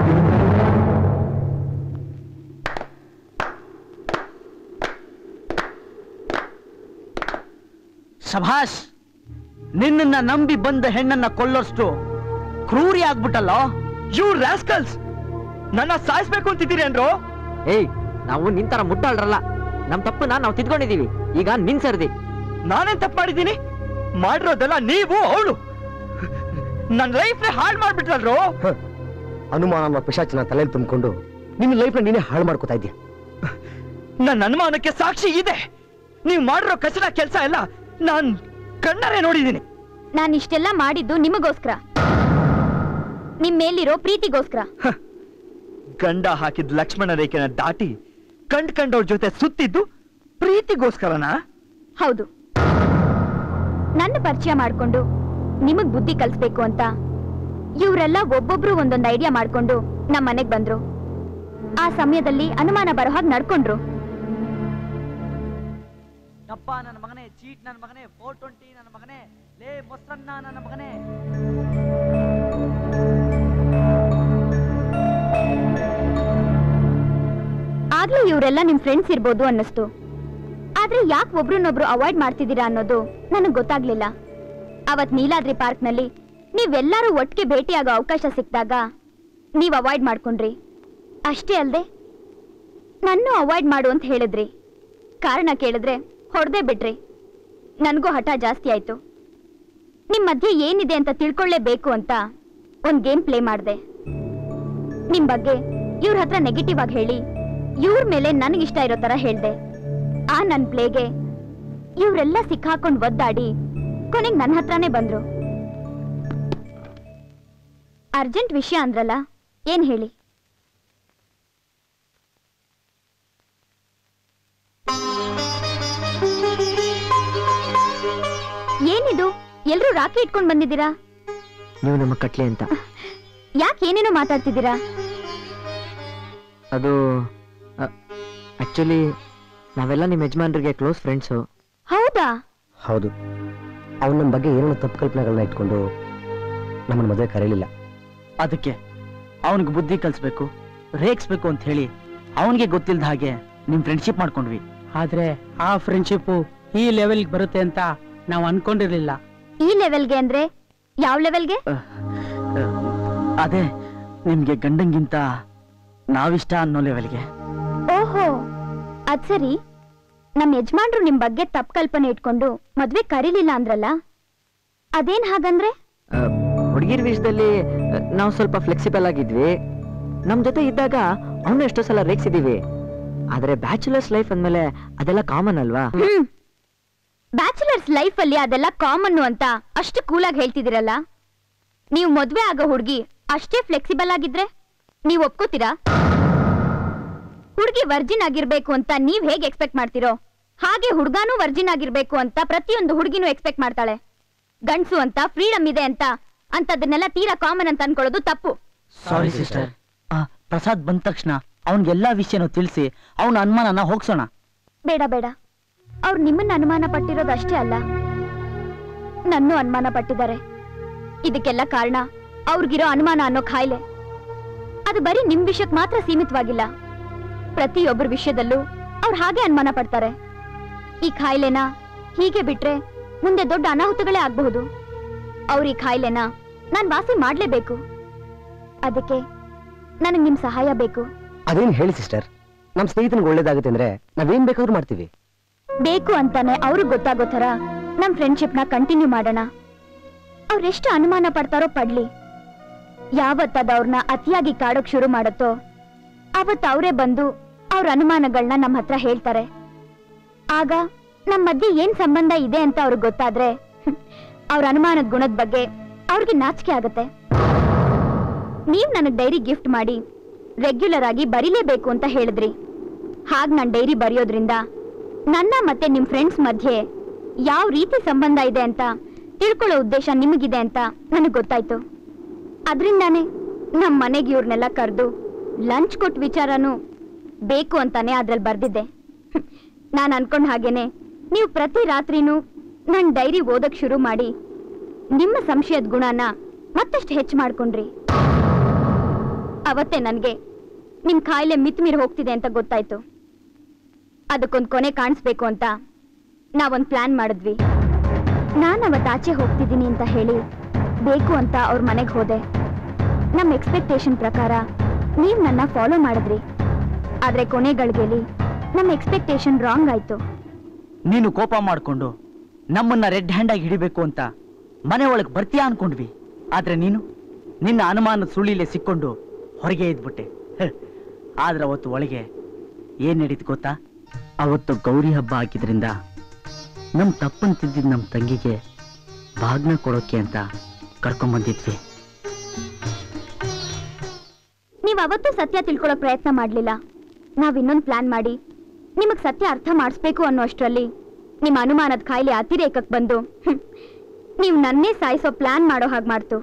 ಶಭಾಷ್ ನಿನ್ನನ್ನ ನಂಬಿ ಬಂದ ಹೆಣ್ಣನ್ನ ಕೊಲ್ಲೋಷ್ಟು ಕ್ರೂರಿ ಆಗ್ಬಿಟ್ಟಲ್ಲ ಯು ರಾಸ್ಕಲ್ಸ್ ನನ್ನ ಸಾಯಿಸ್ಬೇಕು ಅಂತಿದ್ದೀರಿ ಅಂದ್ರು ಏಯ್ ನಾವು ನಿಂತರ ಮುಟ್ಟಾಳ್ರಲ್ಲ ನಮ್ ತಪ್ಪನ್ನ ನಾವು ತಿದ್ಕೊಂಡಿದೀವಿ ಈಗ ನಿನ್ ಸರ್ದಿ ನಾನೇನ್ ತಪ್ಪು ಮಾಡಿದ್ದೀನಿ ಮಾಡಿರೋದೆಲ್ಲ ನೀವು ಅವಳು ನನ್ನ ಲೈಫ್ ಹಾಳು ಮಾಡ್ಬಿಟ್ರಲ್ರು ಅನುಮಾನ ಅನ್ನೋ ಪಿಶಾಚಿನ ತಲೆಯಲ್ಲಿ ತುಂಬಿಕೊಂಡು ನಿನ್ನ ಲೈಫ್ನ ನೀನೇ ಹಾಳು ಮಾಡ್ಕೋತಾ ಇದ್ಯಾ ನನ್ನ ಅನುಮಾನಕ್ಕೆ ಸಾಕ್ಷಿ ಇದೆ ನೀವು ಮಾಡಿರೋ ಕಚಡ ಕೆಲಸ ಎಲ್ಲ ನಾನ್ ಕಣ್ಣಾರೆ ನೋಡಿದ್ದೀನಿ ನಾನು ಇಷ್ಟೆಲ್ಲ ಮಾಡಿದ್ದು ನಿಮಗೋಸ್ಕರ ನಿಮ್ ಮೇಲಿರೋ ಪ್ರೀತಿಗೋಸ್ಕರ ಗಂಡ ಹಾಕಿದ ಲಕ್ಷ್ಮಣ ರೇಖೆನ ದಾಟಿ ಕಂಡ್ ಕಂಡವ್ರ ಜೊತೆ ಸುತ್ತಿದ್ದು ಪ್ರೀತಿಗೋಸ್ಕರನಾ ಹೌದು ನನ್ನ ಪರಿಚಯ ಮಾಡ್ಕೊಂಡು ನಿಮಗ್ ಬುದ್ಧಿ ಕಲಿಸ್ಬೇಕು ಅಂತ ಇವರೆಲ್ಲ ಒಬ್ಬೊಬ್ರು ಒಂದೊಂದು ಐಡಿಯಾ ಮಾಡ್ಕೊಂಡು ನಮ್ಮ ಮನೆಗ್ ಬಂದ್ರು ಆ ಸಮಯದಲ್ಲಿ ಅನುಮಾನ ಬರೋ ಹಾಗೆ ನಡ್ಕೊಂಡ್ರು ಅಪ್ಪ ನನ್ನ ಮಗನೇ ಚೀಟ್ ನನ್ನ ಮಗನೇ ಫೋರ್ ಟ್ವೆಂಟಿ ನನ್ನ ಮಗನೇ ಲೇ ಮೊಸರನ್ನ ನನ್ನ ಮಗನೇ ಆಗ್ಲೂ ಇವರೆಲ್ಲ ನಿಮ್ ಫ್ರೆಂಡ್ಸ್ ಇರ್ಬೋದು ಅನ್ನಿಸ್ತು ಆದ್ರೆ ಯಾಕೆ ಒಬ್ರನ್ನೊಬ್ರು ಅವಾಯ್ಡ್ ಮಾಡ್ತಿದ್ದೀರಾ ಅನ್ನೋದು ನನಗ್ ಗೊತ್ತಾಗ್ಲಿಲ್ಲ ಅವತ್ ನೀಲಾದ್ರಿ ಪಾರ್ಕ್ನಲ್ಲಿ ನೀವೆಲ್ಲರೂ ಒಟ್ಟಿಗೆ ಭೇಟಿಯಾಗೋ ಅವಕಾಶ ಸಿಕ್ಕಿದಾಗ ನೀವ್ ಅವಾಯ್ಡ್ ಮಾಡ್ಕೊಂಡ್ರಿ ಅಷ್ಟೇ ಅಲ್ದೆ ನನ್ನೂ ಅವಾಯ್ಡ್ ಮಾಡು ಅಂತ ಹೇಳಿದ್ರಿ ಕಾರಣ ಕೇಳಿದ್ರೆ ಹೊಡೆದೇ ಬಿಟ್ರಿ ನನಗೂ ಹಠ ಜಾಸ್ತಿ ಆಯ್ತು ನಿಮ್ ಮಧ್ಯೆ ಏನಿದೆ ಅಂತ ತಿಳ್ಕೊಳ್ಳೇಬೇಕು ಅಂತ ಒಂದ್ ಗೇಮ್ ಪ್ಲೇ ಮಾಡ್ದೆ ನಿಮ್ ಬಗ್ಗೆ ಇವ್ರ ಹತ್ರ ನೆಗೆಟಿವ್ ಆಗಿ ಹೇಳಿ ಇವ್ರ ಮೇಲೆ ನನಗಿಷ್ಟ ಇರೋ ತರ ಹೇಳ್ದೆ ಆ ನನ್ ಪ್ಲೇಗೆ ಇವ್ರೆಲ್ಲ ಸಿಕ್ಕಾಕೊಂಡ್ ಒದ್ದಾಡಿ ಕೊನೆಗ್ ನನ್ನ ಹತ್ರನೇ ಬಂದ್ರು ಅರ್ಜೆಂಟ್ ವಿಷಯ ಅಂದ್ರಲ್ಲ ಏನ್ ಹೇಳಿ ಏನಿದು ಎಲ್ರೂ ರಾಖಿ ಇಟ್ಕೊಂಡ್ ಬಂದಿದ್ದೀರಾ ನೀವು ನಮ್ಮ ಕಟ್ಲಿ ಅಂತ ಯಾಕೆ ಏನೇನೋ ಮಾತಾಡ್ತಿದ್ದೀರಾ ಅದು ಆಕ್ಚುಲಿ ನಾವೆಲ್ಲ ನಿಮ್ಮ ಯಜಮಾನ್ರಿಗೆ ಕ್ಲೋಸ್ ಫ್ರೆಂಡ್ಸು ಹೌದಾ ಹೌದು ಅವನ ನಮ್ಮ ಬಗ್ಗೆ ಏನೋ ತಪ್ಪು ಕಲ್ಪನೆಗಳನ್ನ ಇಟ್ಕೊಂಡು ನಮ್ಮನ್ನ ಮದುವೆ ಕರೀಲಿಲ್ಲ ಅದಕ್ಕೆ ಅವನಿಗೆ ಬುದ್ಧಿ ಕಲಿಸ್ಬೇಕು ರೇಗಿಸ್ಬೇಕು ಅಂತ ಹೇಳಿ ಅವನಿಗೆ ಗೊತ್ತಿಲ್ದ ಹಾಗೆ ನಿಮ್ ಫ್ರೆಂಡ್ಶಿಪ್ ಮಾಡ್ಕೊಂಡ್ವಿ ಆದ್ರೆ ಆ ಫ್ರೆಂಡ್ಶಿಪ್ ಈ ಲೆವೆಲ್ಗೆ ಬರುತ್ತೆ ಅಂತ ನಾವು ಅನ್ಕೊಂಡಿರ್ಲಿಲ್ಲ ಈ ಲೆವೆಲ್ಗೆ ಅಂದ್ರೆ ಯಾವ ಲೆವೆಲ್ಗೆ ಅದೇ ನಿಮ್ಗೆ ಗಂಡಂಗಿಂತ ನಾವಿಷ್ಟ ಅನ್ನೋ ಲೆವೆಲ್ಗೆ ಓಹೋ ಅದ್ ಸರಿ ನಮ್ ಯಜಮಾನ್ರು ನಿಮ್ ಬಗ್ಗೆ ತಪ್ಪು ಕಲ್ಪನೆ ಇಟ್ಕೊಂಡು ಮದ್ವೆ ಕರೀಲಿಲ್ಲ ಅಂದ್ರಲ್ಲ ಅದೇನ್ ಹಾಗಂದ್ರೆ ಹುಡುಗಿರ ವಿಷಯದಲ್ಲಿ ನಾವು ಸ್ವಲ್ಪ ಫ್ಲೆಕ್ಸಿಬಲ್ ಆಗಿದ್ವಿ ನಮ್ ಜೊತೆ ಇದ್ದಾಗ ಅವನು ಎಷ್ಟೋ ಸಲ ರೇಗ್ಸಿದೀವಿ ಆದ್ರೆ ಬ್ಯಾಚುಲರ್ಸ್ ಲೈಫ್ ಅಂದ್ಮೇಲೆ ಅದೆಲ್ಲ ಕಾಮನ್ ಅಲ್ವಾ ಹ್ಮ್ ಬ್ಯಾಚುಲರ್ಸ್ ಲೈಫ್ ಅಲ್ಲಿ ಅದೆಲ್ಲ ಕಾಮನ್ ಅಂತ ಅಷ್ಟು ಕೂಲಾಗಿ ಹೇಳ್ತಿದಿರಲ್ಲ ನೀವು ಮದ್ವೆ ಆಗೋ ಹುಡುಗಿ ಅಷ್ಟೇ ಫ್ಲೆಕ್ಸಿಬಲ್ ಆಗಿದ್ರೆ ನೀವು ಒಪ್ಕೋತೀರಾ ಹುಡುಗಿ ವರ್ಜಿನ್ ಆಗಿರ್ಬೇಕು ಅಂತ ನೀವ್ ಹೇಗೆ ಎಕ್ಸ್ಪೆಕ್ಟ್ ಮಾಡ್ತಿರೋ ಹಾಗೆ ಹುಡುಗಾನು ವರ್ಜಿನ್ ಆಗಿರ್ಬೇಕು ಅಂತ ಪ್ರತಿಯೊಂದು ಹುಡುಗಿನೂ ಎಕ್ಸ್ಪೆಕ್ಟ್ ಮಾಡ್ತಾಳೆ ಗಂಡ್ಸು ಅಂತ ಫ್ರೀಡಮ್ ಇದೆ ಅಂತ ಅಂತದನ್ನೆಲ್ಲ ತೀರಾ ಕಾಮನ್ ಅಂತ ಅನ್ಕೊಳ್ಳೋದು ತಪ್ಪು ಸಾರಿ ಸಿಸ್ಟರ್ ಪ್ರಸಾದ್ ಬಂದ ತಕ್ಷಣ ಅವನ್ಗೆಲ್ಲಾ ವಿಷಯನೂ ತಿಳಿಸಿ ಅವನ ಅನುಮಾನನ ಹೋಗ್ಸೋಣ ಬೇಡ ಬೇಡ ಅವ್ರು ನಿಮ್ಮನ್ನ ಅನುಮಾನ ಪಟ್ಟಿರೋದು ಅಷ್ಟೇ ಅಲ್ಲ ನನ್ನೂ ಅನುಮಾನ ಪಟ್ಟಿದ್ದಾರೆ ಇದಕ್ಕೆಲ್ಲ ಕಾರಣ ಅವ್ರಿಗಿರೋ ಅನುಮಾನ ಅನ್ನೋ ಖಾಯಿಲೆ ಅದು ಬರೀ ನಿಮ್ ವಿಷಯಕ್ಕೆ ಮಾತ್ರ ಸೀಮಿತವಾಗಿಲ್ಲ ಪ್ರತಿಯೊಬ್ಬರ ವಿಷಯದಲ್ಲೂ ಅವ್ರು ಹಾಗೆ ಅನುಮಾನ ಪಡ್ತಾರೆ ಈ ಖಾಯಿಲೆನ ಹೀಗೆ ಬಿಟ್ರೆ ಮುಂದೆ ದೊಡ್ಡ ಅನಾಹುತಗಳೇ ಆಗಬಹುದು ಅವ್ರ ಈ ಖಾಯಿಲೆನ ನಾನ್ ವಾಸಿ ಮಾಡ್ಲೇಬೇಕು ಅದಕ್ಕೆ ನನಗೆ ನಿಮ್ ಸಹಾಯ ಬೇಕು ಅದೇನು ಹೇಳಿ ಸಿಸ್ಟರ್ ನಮ್ಮ ಸ್ನೇಹಿತನಿಗೆ ಒಳ್ಳೇದಾಗುತ್ತೆ ಅಂದ್ರೆ ನಾವೇನ್ ಬೇಕಾದ್ರೂ ಮಾಡ್ತೀವಿ ಬೇಕು ಅಂತಾನೆ ಅವ್ರಿಗೆ ಗೊತ್ತಾಗೋ ಥರ ನಮ್ ಫ್ರೆಂಡ್ಶಿಪ್ ನ ಕಂಟಿನ್ಯೂ ಮಾಡೋಣ ಅವ್ರೆಷ್ಟು ಅನುಮಾನ ಪಡ್ತಾರೋ ಪಡ್ಲಿ ಯಾವತ್ತದ ಅವ್ರನ್ನ ಅತಿಯಾಗಿ ಕಾಡೋಕ್ ಶುರು ಮಾಡತ್ತೋ ಅವತ್ ಅವರೇ ಬಂದು ಅವ್ರ ಅನುಮಾನಗಳನ್ನ ನಮ್ಮ ಹತ್ರ ಹೇಳ್ತಾರೆ ಆಗ ನಮ್ ಮಧ್ಯೆ ಏನ್ ಸಂಬಂಧ ಇದೆ ಅಂತ ಅವ್ರಿಗೆ ಗೊತ್ತಾದ್ರೆ ಅವ್ರ ಅನುಮಾನದ ಗುಣದ ಬಗ್ಗೆ ಅವ್ರಿಗೆ ನಾಚಿಕೆ ಆಗತ್ತೆ ನೀವ್ ನನಗ್ ಡೈರಿ ಗಿಫ್ಟ್ ಮಾಡಿ ರೆಗ್ಯುಲರ್ ಆಗಿ ಬರೀಲೇಬೇಕು ಅಂತ ಹೇಳಿದ್ರಿ ಹಾಗ್ ನಾನ್ ಡೈರಿ ಬರೆಯೋದ್ರಿಂದ ನನ್ನ ಮತ್ತೆ ನಿಮ್ ಫ್ರೆಂಡ್ಸ್ ಮಧ್ಯೆ ಯಾವ ರೀತಿ ಸಂಬಂಧ ಇದೆ ಅಂತ ತಿಳ್ಕೊಳ್ಳೋ ಉದ್ದೇಶ ನಿಮಗಿದೆ ಅಂತ ನನಗೆ ಗೊತ್ತಾಯ್ತು ಅದರಿಂದಾನೇ ನಮ್ಮ ಮನೆಗೆ ಇವ್ರನ್ನೆಲ್ಲ ಕರೆದು ಲಂಚ್ ಕೊಟ್ಟ ವಿಚಾರನೂ ಬೇಕು ಅಂತಾನೆ ಅದ್ರಲ್ಲಿ ಬರ್ದಿದ್ದೆ ನಾನು ಅನ್ಕೊಂಡ್ ಹಾಗೇನೆ ನೀವು ಪ್ರತಿ ರಾತ್ರಿನೂ ನನ್ನ ಡೈರಿ ಓದಕ್ ಶುರು ಮಾಡಿ ನಿಮ್ಮ ಸಂಶಯದ ಗುಣನ ಮತ್ತಷ್ಟು ಹೆಚ್ಚು ಮಾಡ್ಕೊಂಡ್ರಿ ಅವತ್ತೇ ನನಗೆ ನಿಮ್ ಕಾಯಿಲೆ ಮಿತ್ಮೀರ್ ಹೋಗ್ತಿದೆ ಅಂತ ಗೊತ್ತಾಯ್ತು ಅದಕ್ಕೊಂದು ಕೊನೆ ಕಾಣಿಸ್ಬೇಕು ಅಂತ ನಾವೊಂದು ಪ್ಲಾನ್ ಮಾಡಿದ್ವಿ ನಾನು ಅವತ್ತು ಆಚೆ ಹೋಗ್ತಿದ್ದೀನಿ ಅಂತ ಹೇಳಿ ಬೇಕು ಅಂತ ಅವ್ರ ಮನೆಗೆ ಹೋದೆ ನಮ್ಮ ಎಕ್ಸ್ಪೆಕ್ಟೇಷನ್ ಪ್ರಕಾರ ನೀವು ನನ್ನ ಫಾಲೋ ಮಾಡಿದ್ರಿ ಆದ್ರೆ ಕೊನೆ ಗಳಿಗೆಲಿ ನಮ್ಮ ಎಕ್ಸ್ಪೆಕ್ಟೇಷನ್ ರಾಂಗ್ ಆಯ್ತು ನೀನು ಕೋಪ ಮಾಡ್ಕೊಂಡು ನಮ್ಮನ್ನ ರೆಡ್ ಹ್ಯಾಂಡ್ ಆಗಿ ಹಿಡಿಬೇಕು ಅಂತ ಮನೆ ಒಳಗೆ ಬರ್ತೀಯಾ ಅನ್ಕೊಂಡ್ವಿ ಆದ್ರೆ ನೀನು ನಿನ್ನ ಅನುಮಾನದ ಸುಳಿಲೆ ಸಿಕ್ಕೊಂಡು ಹೊರಗೆ ಇದ್ಬಿಟ್ಟೆ ಹೆ. ಆದ್ರೆ ಅವತ್ತು ಒಳಗೆ ಏನ್ ನಡೀತು ಗೊತ್ತಾ ಅವತ್ತು ಗೌರಿ ಹಬ್ಬ ಹಾಕಿದ್ರಿಂದ ನಮ್ ತಪ್ಪನ್ ತಿದ್ದಿದ್ ನಮ್ ತಂಗಿಗೆ ಭಾಗ್ನ ಕೊಡೋಕೆ ಅಂತ ಕರ್ಕೊಂಬಂದಿದ್ವಿ ನೀವ್ ಅವತ್ತು ಸತ್ಯ ತಿಳ್ಕೊಳಕ್ ಪ್ರಯತ್ನ ಮಾಡ್ಲಿಲ್ಲ ನಾವ್ ಇನ್ನೊಂದ್ ಪ್ಲಾನ್ ಮಾಡಿ ನಿಮಗ್ ಸತ್ಯ ಅರ್ಥ ಮಾಡಿಸ್ಬೇಕು ಅನ್ನೋ ಅಷ್ಟ್ರಲ್ಲಿ ನಿಮ್ಮ ಅನುಮಾನದ ಕಾಯಿಲೆ ಅತಿರೇಕಕ್ ಬಂದು ಹ್ಮ್, ನೀವ್ ನನ್ನೇ ಸಾಯಿಸೋ ಪ್ಲಾನ್ ಮಾಡೋ ಹಾಗೆ ಮಾಡ್ತು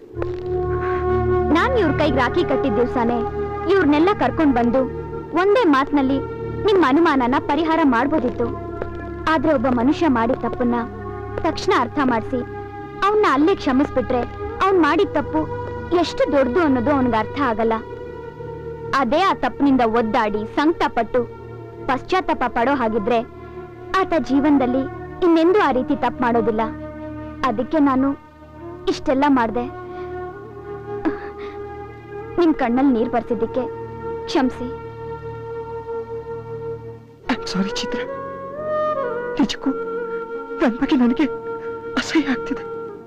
ನಾನ್ ಇವ್ರ ಕೈಗೆ ರಾಖಿ ಕಟ್ಟಿದ ದಿವ್ಸಾನೇ ಇವ್ರನ್ನೆಲ್ಲ ಕರ್ಕೊಂಡ್ ಬಂದು ಒಂದೇ ಮಾತ್ನಲ್ಲಿ ನಿಮ್ಮ ಅನುಮಾನನ ಪರಿಹಾರ ಮಾಡ್ಬೋದಿತ್ತು ಆದ್ರೆ ಒಬ್ಬ ಮನುಷ್ಯ ಮಾಡಿದ ತಪ್ಪನ್ನ ತಕ್ಷಣ ಅರ್ಥ ಮಾಡಿಸಿ ಅವನ್ನ ಅಲ್ಲೇ ಕ್ಷಮಿಸ್ಬಿಟ್ರೆ ಅವ್ನ್ ಮಾಡಿದ ತಪ್ಪು ಎಷ್ಟು ದೊಡ್ಡದು ಅನ್ನೋದು ಅವನಿಗೆ ಅರ್ಥ ಆಗಲ್ಲ ಅದೇ ಆ ತಪ್ಪಿನಿಂದ ಒದ್ದಾಡಿ ಸಂಕಟ ಪಟ್ಟು ಪಶ್ಚಾತ್ತಾಪ ಪಡೋ ಹಾಗಿದ್ರೆ ಆತ ಜೀವನದಲ್ಲಿ ಇನ್ನೆಂದೂ ಆ ರೀತಿ ತಪ್ಪು ಮಾಡೋದಿಲ್ಲ ಅದಕ್ಕೆ ನಾನು ಇಷ್ಟೆಲ್ಲ ಮಾಡ್ದೆ ನಿಮ್ ಕಣ್ಣಲ್ಲಿ ನೀರ್ ಬರ್ಸಿದ್ದಕ್ಕೆ ಕ್ಷಮಿಸಿ ಸಾರಿ ಚಿತ್ರ ನಿಜಕ್ಕೂ ನನ್ನ ಬಗ್ಗೆ ನನಗೆ ಅಸಹ್ಯ ಆಗ್ತಿದೆ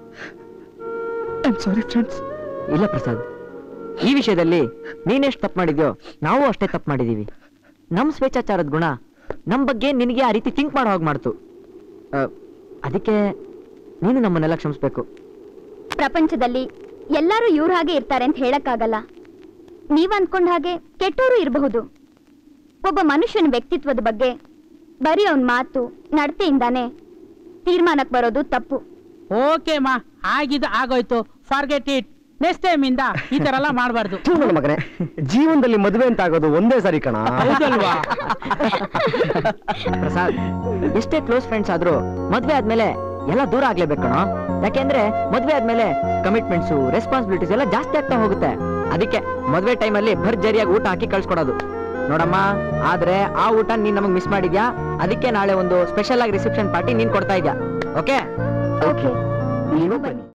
ಐ ಸಾರಿ ಫ್ರೆಂಡ್ಸ್ ಇಲ್ಲ ಪ್ರಸಾದ್ ಈ ವಿಷಯದಲ್ಲಿ ನೀನೆಷ್ಟು ತಪ್ಪು ಮಾಡಿದ್ಯೋ ನಾವು ಅಷ್ಟೇ ತಪ್ಪು ಮಾಡಿದೀವಿ ನಮ್ ಸ್ವೇಚ್ಛಾಚಾರದ ಗುಣ ನಮ್ ಬಗ್ಗೆ ನಿನಗೆ ಆ ರೀತಿ ಥಿಂಕ್ ಮಾಡೋ ಹಾಗೆ ಮಾಡ್ತು ಆ, ಅದಕ್ಕೆ ನೀನು ನಮ್ಮನ್ನೆಲ್ಲ ಕ್ಷಮಿಸ್ಬೇಕು ಪ್ರಪಂಚದಲ್ಲಿ ಎಲ್ಲರೂ ಇವ್ರ ಹಾಗೆ ಇರ್ತಾರೆ ಅಂತ ಹೇಳಕ್ಕಾಗಲ್ಲ ನೀವ್ ಅನ್ಕೊಂಡ ಹಾಗೆ ಕೆಟ್ಟೋರು ಇರಬಹುದು ಒಬ್ಬ ಮನುಷ್ಯನ ವ್ಯಕ್ತಿತ್ವದ ಬಗ್ಗೆ ಬರೀ ಅವನ್ ಮಾತು ನಡತೆಯಿಂದಾನೆ ತೀರ್ಮಾನಕ್ ಬರೋದು ತಪ್ಪು ಓಕೆ ಮಾ ಆಗಿದ್ದು ಆಗೋಯ್ತು ಫಾರ್ಗೆಟ್ ಇಟ್ ನೆಕ್ಸ್ಟ್ ಟೈಮ್ ಇಂದ ಈ ತರ ಎಲ್ಲ ಮಾಡಬಾರ್ದು ಥು, ನನ್ನ ಮಗನೇ ಜೀವನದಲ್ಲಿ ಮದುವೆ ಅಂತ ಆಗೋದು ಒಂದೇ ಸಾರಿ ಕಣ ಹೌದಲ್ವಾ ಪ್ರಸಾದ್ ಎಷ್ಟೇ ಕ್ಲೋಸ್ ಫ್ರೆಂಡ್ಸ್ ಆದ್ರೂ ಮದ್ವೆ ಆದ್ಮೇಲೆ ಎಲ್ಲ ದೂರ ಆಗ್ಲೇಬೇಕು ಕಣೋ ಯಾಕೆಂದ್ರೆ ಮದ್ವೆ ಆದ್ಮೇಲೆ ಕಮಿಟ್ಮೆಂಟ್ಸ್ ರೆಸ್ಪಾನ್ಸಿಬಿಲಿಟೀಸ್ ಎಲ್ಲ ಜಾಸ್ತಿ ಆಗ್ತಾ ಹೋಗುತ್ತೆ ಅದಕ್ಕೆ ಮದ್ವೆ ಟೈಮಲ್ಲಿ ಭರ್ಜರಿಯಾಗಿ ಊಟ ಹಾಕಿ ಕಳ್ಸ್ಕೊಡೋದು ನೋಡಮ್ಮ ಆದ್ರೆ ಆ ಊಟ ನೀನ್ ನಮಗ್ ಮಿಸ್ ಮಾಡಿದ್ಯಾ ಅದಕ್ಕೆ ನಾಳೆ ಒಂದು ಸ್ಪೆಷಲ್ ಆಗಿ ರಿಸೆಪ್ಷನ್ ಪಾರ್ಟಿ ನೀನ್ ಕೊಡ್ತಾ ಇದ್ಯಾ ಓಕೆ ಓಕೆ ನೀವು ಬನ್ನಿ